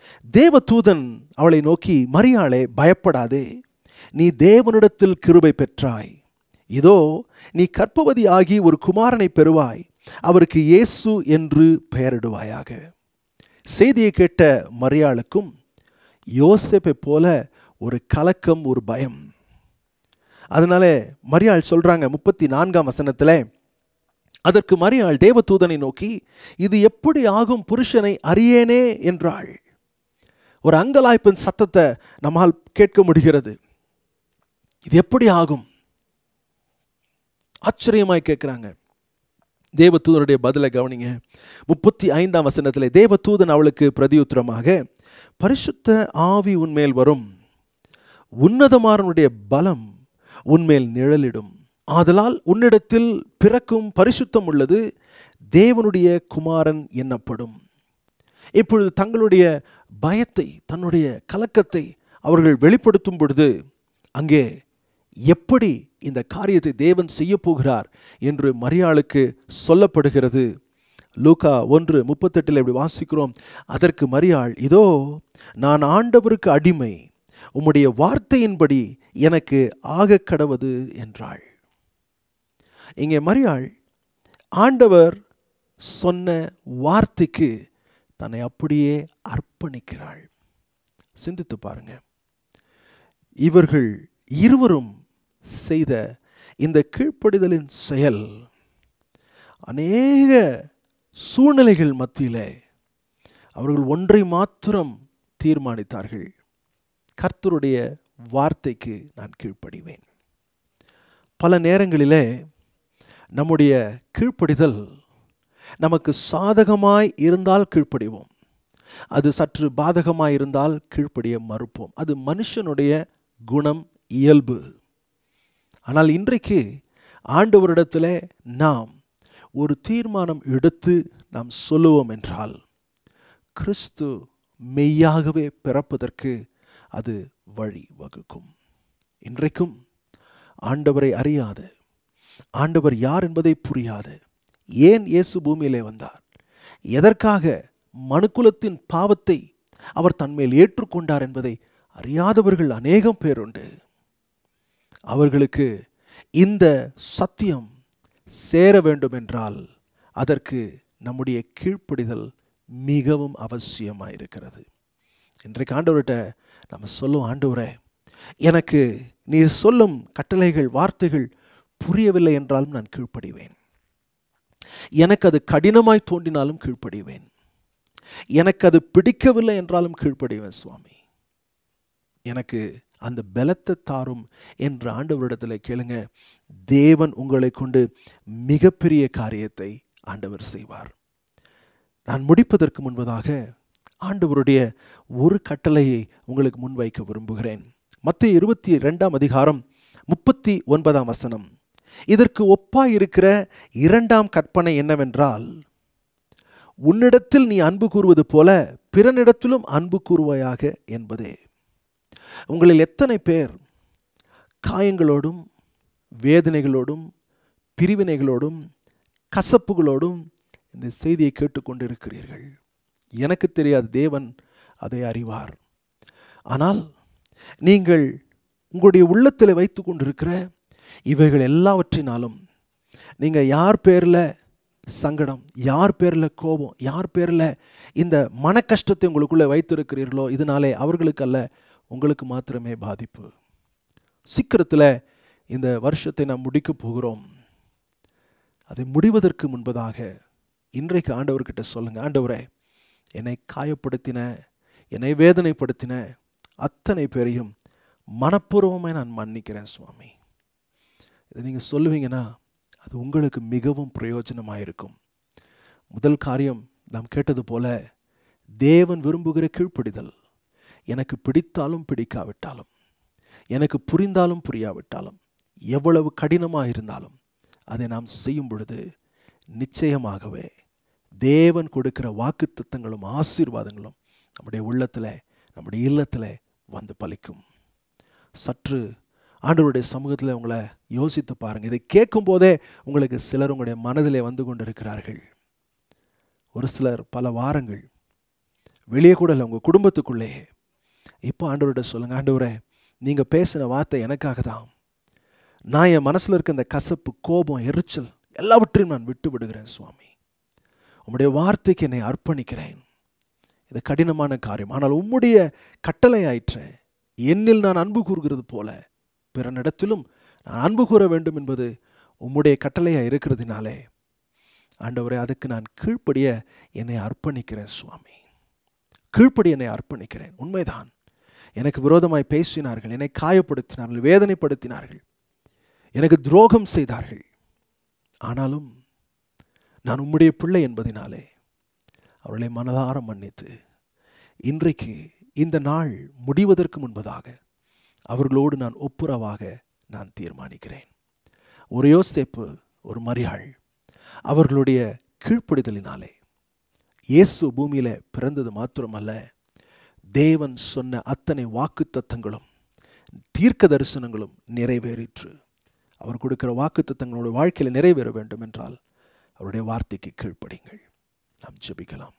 தேவதூதன் அவளை நோக்கி மரியாளே பயப்படாதே நீ தேவனிடத்தில் கிருபை பெற்றாய் இதோ நீ கற்பவதி ஆகி ஒரு குமாரனை பெறுவாய் அவருக்கு இயேசு என்று பெயரிடுவாயாக செய்தியை கேட்ட மரியாளுக்கும் யோசேப்பை போல ஒரு கலக்கம் ஒரு பயம் அதனால மரியாள் சொல்றாங்க முப்பத்தி நான்காம் வசனத்தில் அதற்கு மரியாள் தேவதூதனை நோக்கி இது எப்படி ஆகும் புருஷனை அறியேனே என்றாள் ஒரு அங்கலாய்ப்பின் சத்தத்தை நம்மால் கேட்க முடிகிறது இது எப்படி ஆகும் ஆச்சரியமாய் கேட்குறாங்க தேவதூதனுடைய பதிலை கவனிங்க முப்பத்தி ஐந்தாம் வசனத்தில் தேவதூதன் அவளுக்கு பிரதியுத்தரமாக பரிசுத்த ஆவி உன்மேல் வரும் உன்னதமாரனுடைய பலம் உன்மேல் நிழலிடும் ஆதலால் உன்னிடத்தில் பிறக்கும் பரிசுத்தம் உள்ளது தேவனுடைய குமாரன் எண்ணப்படும் இப்பொழுது தங்களுடைய பயத்தை தன்னுடைய கலக்கத்தை அவர்கள் வெளிப்படுத்தும் பொழுது அங்கே எப்படி இந்த காரியத்தை தேவன் செய்ய போகிறார் என்று மரியாளுக்கு சொல்லப்படுகிறது லூகா ஒன்று முப்பத்தெட்டில் இப்படி வாசிக்கிறோம் அதற்கு மரியாள் இதோ நான் ஆண்டவருக்கு அடிமை உம்முடைய வார்த்தையின்படி எனக்கு ஆக கடவது என்றாள் இங்கே மரியாள் ஆண்டவர் சொன்ன வார்த்தைக்கு தன்னை அப்படியே அர்ப்பணிக்கிறாள் சிந்தித்து பாருங்க இவர்கள் இருவரும் செய்த இந்த கீழ்ப்படிதலின் செயல் அநேக சூழ்நிலைகள் மத்தியிலே அவர்கள் ஒன்றை மாத்திரம் தீர்மானித்தார்கள் கர்த்தருடைய வார்த்தைக்கு நான் கீழ்ப்படிவேன் பல நேரங்களிலே நம்முடைய கீழ்ப்படிதல் நமக்கு சாதகமாய் இருந்தால் கீழ்ப்படிவோம் அது சற்று பாதகமாய் இருந்தால் கீழ்ப்படிய மறுப்போம் அது மனுஷனுடைய குணம் இயல்பு ஆனால் இன்றைக்கு ஆண்டவரிடத்தில் நாம் ஒரு தீர்மானம் எடுத்து நாம் சொல்லுவோம் என்றால் கிறிஸ்து மெய்யாகவே பிறப்பதற்கு அது வழி வகுக்கும் இன்றைக்கும் ஆண்டவரை அறியாத ஆண்டவர் யார் என்பதை புரியாத ஏன் இயேசு பூமியிலே வந்தார் எதற்காக மனுக்குலத்தின் பாவத்தை அவர் தன்மேல் ஏற்றுக்கொண்டார் என்பதை அறியாதவர்கள் அநேகம் பேர் உண்டு அவர்களுக்கு இந்த சத்தியம் சேர வேண்டும் என்றால் அதற்கு நம்முடைய கீழ்ப்படிதல் மிகவும் அவசியமாயிருக்கிறது இன்றைக்கு ஆண்டவர்கிட்ட நம்ம சொல்லும் ஆண்டவரே எனக்கு நீர் சொல்லும் கட்டளைகள் வார்த்தைகள் புரியவில்லை என்றாலும் நான் கீழ்ப்படிவேன் எனக்கு அது கடினமாய் தோன்றினாலும் கீழ்ப்படிவேன் எனக்கு அது பிடிக்கவில்லை என்றாலும் கீழ்ப்படிவேன் சுவாமி எனக்கு அந்த பலத்தை தாரும் என்று ஆண்டவரிடத்தில் கேளுங்க தேவன் உங்களை கொண்டு மிகப்பெரிய காரியத்தை ஆண்டவர் செய்வார் நான் முடிப்பதற்கு முன்பதாக ஆண்டவருடைய ஒரு கட்டளையை உங்களுக்கு முன்வைக்க விரும்புகிறேன் மத்திய இருபத்தி ரெண்டாம் அதிகாரம் முப்பத்தி ஒன்பதாம் வசனம் இதற்கு ஒப்பாய் இருக்கிற இரண்டாம் கற்பனை என்னவென்றால் உன்னிடத்தில் நீ அன்பு கூறுவது போல பிறனிடத்திலும் அன்பு கூறுவாயாக என்பதே உங்களில் எத்தனை பேர் காயங்களோடும் வேதனைகளோடும் பிரிவினைகளோடும் கசப்புகளோடும் இந்த செய்தியை கேட்டுக்கொண்டிருக்கிறீர்கள் எனக்கு தெரியாது தேவன் அதை அறிவார் ஆனால் நீங்கள் உங்களுடைய உள்ளத்தில் வைத்து கொண்டிருக்கிற இவைகள் எல்லாவற்றினாலும் நீங்கள் யார் பேரில் சங்கடம் யார் பேரில் கோபம் யார் பேரில் இந்த மன கஷ்டத்தை உங்களுக்குள்ளே வைத்திருக்கிறீர்களோ இதனாலே அவர்களுக்கு அல்ல உங்களுக்கு மாத்திரமே பாதிப்பு சீக்கிரத்தில் இந்த வருஷத்தை நாம் முடிக்க போகிறோம் அதை முடிவதற்கு முன்பதாக இன்றைக்கு ஆண்டவர்கிட்ட சொல்லுங்க ஆண்டவரே என்னை காயப்படுத்தின என்னை வேதனைப்படுத்தின அத்தனை பேரையும் மனப்பூர்வமாக நான் மன்னிக்கிறேன் சுவாமி இதை நீங்கள் சொல்லுவீங்கன்னா அது உங்களுக்கு மிகவும் பிரயோஜனமாக இருக்கும் முதல் காரியம் நாம் கேட்டது போல தேவன் விரும்புகிற கீழ்ப்படிதல் எனக்கு பிடித்தாலும் பிடிக்காவிட்டாலும் எனக்கு புரிந்தாலும் புரியாவிட்டாலும் எவ்வளவு கடினமாக இருந்தாலும் அதை நாம் செய்யும் பொழுது நிச்சயமாகவே தேவன் கொடுக்கிற வாக்கு தத்தங்களும் ஆசீர்வாதங்களும் நம்முடைய உள்ளத்தில் நம்முடைய இல்லத்தில் வந்து பலிக்கும் சற்று ஆண்டவருடைய சமூகத்தில் உங்களை யோசித்து பாருங்கள் இதை கேட்கும் போதே உங்களுக்கு சிலர் உங்களுடைய மனதிலே வந்து கொண்டிருக்கிறார்கள் ஒரு சிலர் பல வாரங்கள் வெளியே கூட இல்லை உங்கள் குடும்பத்துக்குள்ளே இப்போ ஆண்டவர்கிட்ட சொல்லுங்கள் ஆண்டவரே நீங்கள் பேசின வார்த்தை எனக்காக தான் நான் என் மனசில் இருக்க இந்த கசப்பு கோபம் எரிச்சல் எல்லாவற்றையும் நான் விட்டு விடுகிறேன் சுவாமி உம்முடைய வார்த்தைக்கு என்னை அர்ப்பணிக்கிறேன் இது கடினமான காரியம் ஆனால் உம்முடைய கட்டளை ஆயிற்று என்னில் நான் அன்பு கூறுகிறது போல பிறனிடத்திலும் நான் அன்பு கூற வேண்டும் என்பது உம்முடைய கட்டளையாக இருக்கிறதுனாலே ஆண்டவரே அதுக்கு நான் கீழ்ப்படிய என்னை அர்ப்பணிக்கிறேன் சுவாமி கீழ்ப்படி என்னை அர்ப்பணிக்கிறேன் உண்மைதான் எனக்கு விரோதமாய் பேசினார்கள் என்னை காயப்படுத்தினார்கள் வேதனைப்படுத்தினார்கள் எனக்கு துரோகம் செய்தார்கள் ஆனாலும் நான் உம்முடைய பிள்ளை என்பதினாலே அவர்களை மனதார மன்னித்து இன்றைக்கு இந்த நாள் முடிவதற்கு முன்பதாக அவர்களோடு நான் ஒப்புரவாக நான் தீர்மானிக்கிறேன் ஒரு யோசேப்பு ஒரு மரியாள் அவர்களுடைய கீழ்ப்படிதலினாலே இயேசு பூமியில பிறந்தது மாத்திரமல்ல தேவன் சொன்ன அத்தனை வாக்கு தத்தங்களும் தீர்க்க தரிசனங்களும் நிறைவேறிற்று அவர் கொடுக்கிற வாக்கு தத்தங்களோட வாழ்க்கையில் நிறைவேற வேண்டும் என்றால் அவருடைய வார்த்தைக்கு கீழ்ப்படிங்கள் நாம் ஜெபிக்கலாம்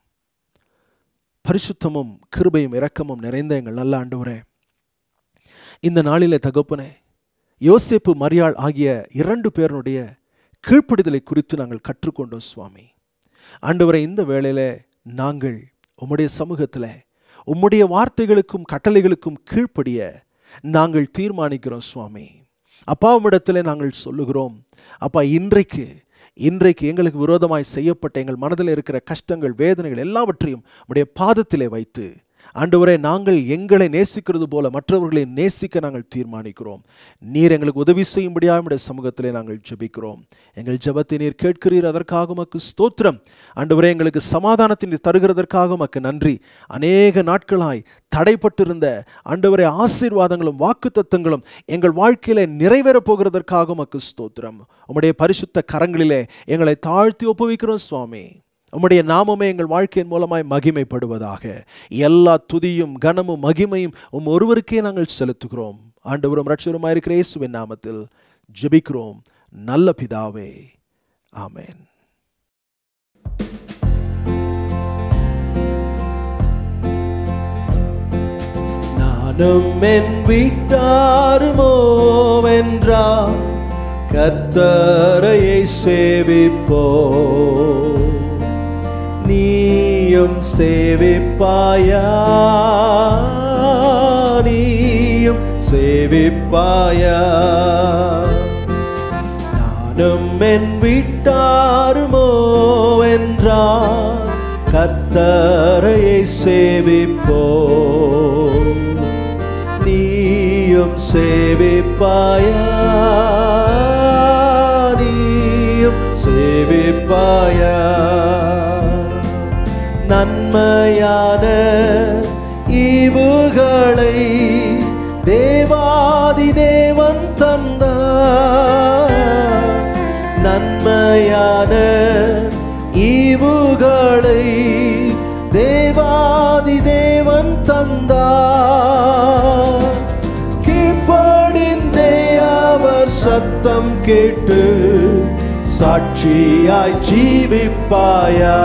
பரிசுத்தமும் கிருபையும் இரக்கமும் நிறைந்த எங்கள் நல்ல ஆண்டவரே இந்த நாளிலே தகப்பனே யோசேப்பு மரியாள் ஆகிய இரண்டு பேருடைய கீழ்ப்படிதலை குறித்து நாங்கள் கற்றுக்கொண்டோம் சுவாமி ஆண்டவரை இந்த வேளையில நாங்கள் உம்முடைய சமூகத்தில் உம்முடைய வார்த்தைகளுக்கும் கட்டளைகளுக்கும் கீழ்ப்படிய நாங்கள் தீர்மானிக்கிறோம் சுவாமி அப்பா உம்மிடத்தில் நாங்கள் சொல்லுகிறோம் அப்பா இன்றைக்கு இன்றைக்கு எங்களுக்கு விரோதமாய் செய்யப்பட்ட எங்கள் மனதில் இருக்கிற கஷ்டங்கள் வேதனைகள் எல்லாவற்றையும் உடைய பாதத்திலே வைத்து ஆண்டவரே நாங்கள் எங்களை நேசிக்கிறது போல மற்றவர்களை நேசிக்க நாங்கள் தீர்மானிக்கிறோம் நீர் எங்களுக்கு உதவி செய்யும்படியாக நம்முடைய சமூகத்திலே நாங்கள் ஜெபிக்கிறோம் எங்கள் ஜெபத்தை நீர் கேட்கிறீர் அதற்காக உமக்கு ஸ்தோத்திரம் ஆண்டவரே எங்களுக்கு சமாதானத்தை நீர் தருகிறதற்காக உமக்கு நன்றி அநேக நாட்களாய் தடைப்பட்டிருந்த ஆண்டவரே ஆசீர்வாதங்களும் வாக்குத்தத்தங்களும் எங்கள் வாழ்க்கையிலே நிறைவேறப் போகிறதற்காக உமக்கு ஸ்தோத்திரம் உம்முடைய பரிசுத்த கரங்களிலே எங்களை தாழ்த்தி ஒப்புவிக்கிறோம் சுவாமி உம்முடைய நாமமே எங்கள் வாழ்க்கையின் மூலமாய் மகிமைப்படுவதாக எல்லா துதியும் கனமும் மகிமையும் உம் ஒருவருக்கே நாங்கள் செலுத்துகிறோம் ஆண்டவரும் ரட்சருமாய் இருக்கிற இயேசுவின் நாமத்தில் ஜெபிக்கிறோம் நல்ல பிதாவே ஆமென் நானும் என் வீட்டாருமோ வென்றார் கர்த்தரையை சேவிப்போ நீயும் சேவிப்பாயா நீயும் சேவிப்பாயா நானும் என் வீட்டாருமோ என்றார் கர்த்தரையை சேவிப்போ நீயும் சேவிப்பாயா நீயும் சேவிப்பாயா நன்மையான ஈவுகளை தேவாதி தேவன் தந்தார் நன்மையான ஈவுகளை தேவாதி தேவன் தந்தார் கீழ்ப்படிந்தே அவர் சத்தம் கேட்டு சாட்சியாய் ஜீவிப்பாயா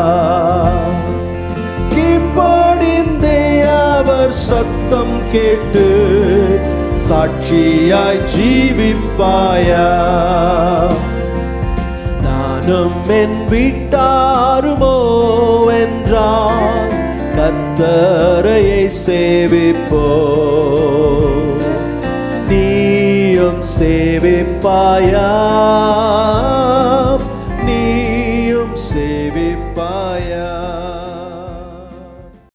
கீழ்ப்படிந்தே அவர் சத்தம் கேட்டு சாட்சியாய் ஜீவிப்பாயா நானும் என் வீட்டாருமோ என்றால் கத்தரையை சேவிப்போ நீயும் சேவிப்பாயா நீயும் சேவிப்பாயா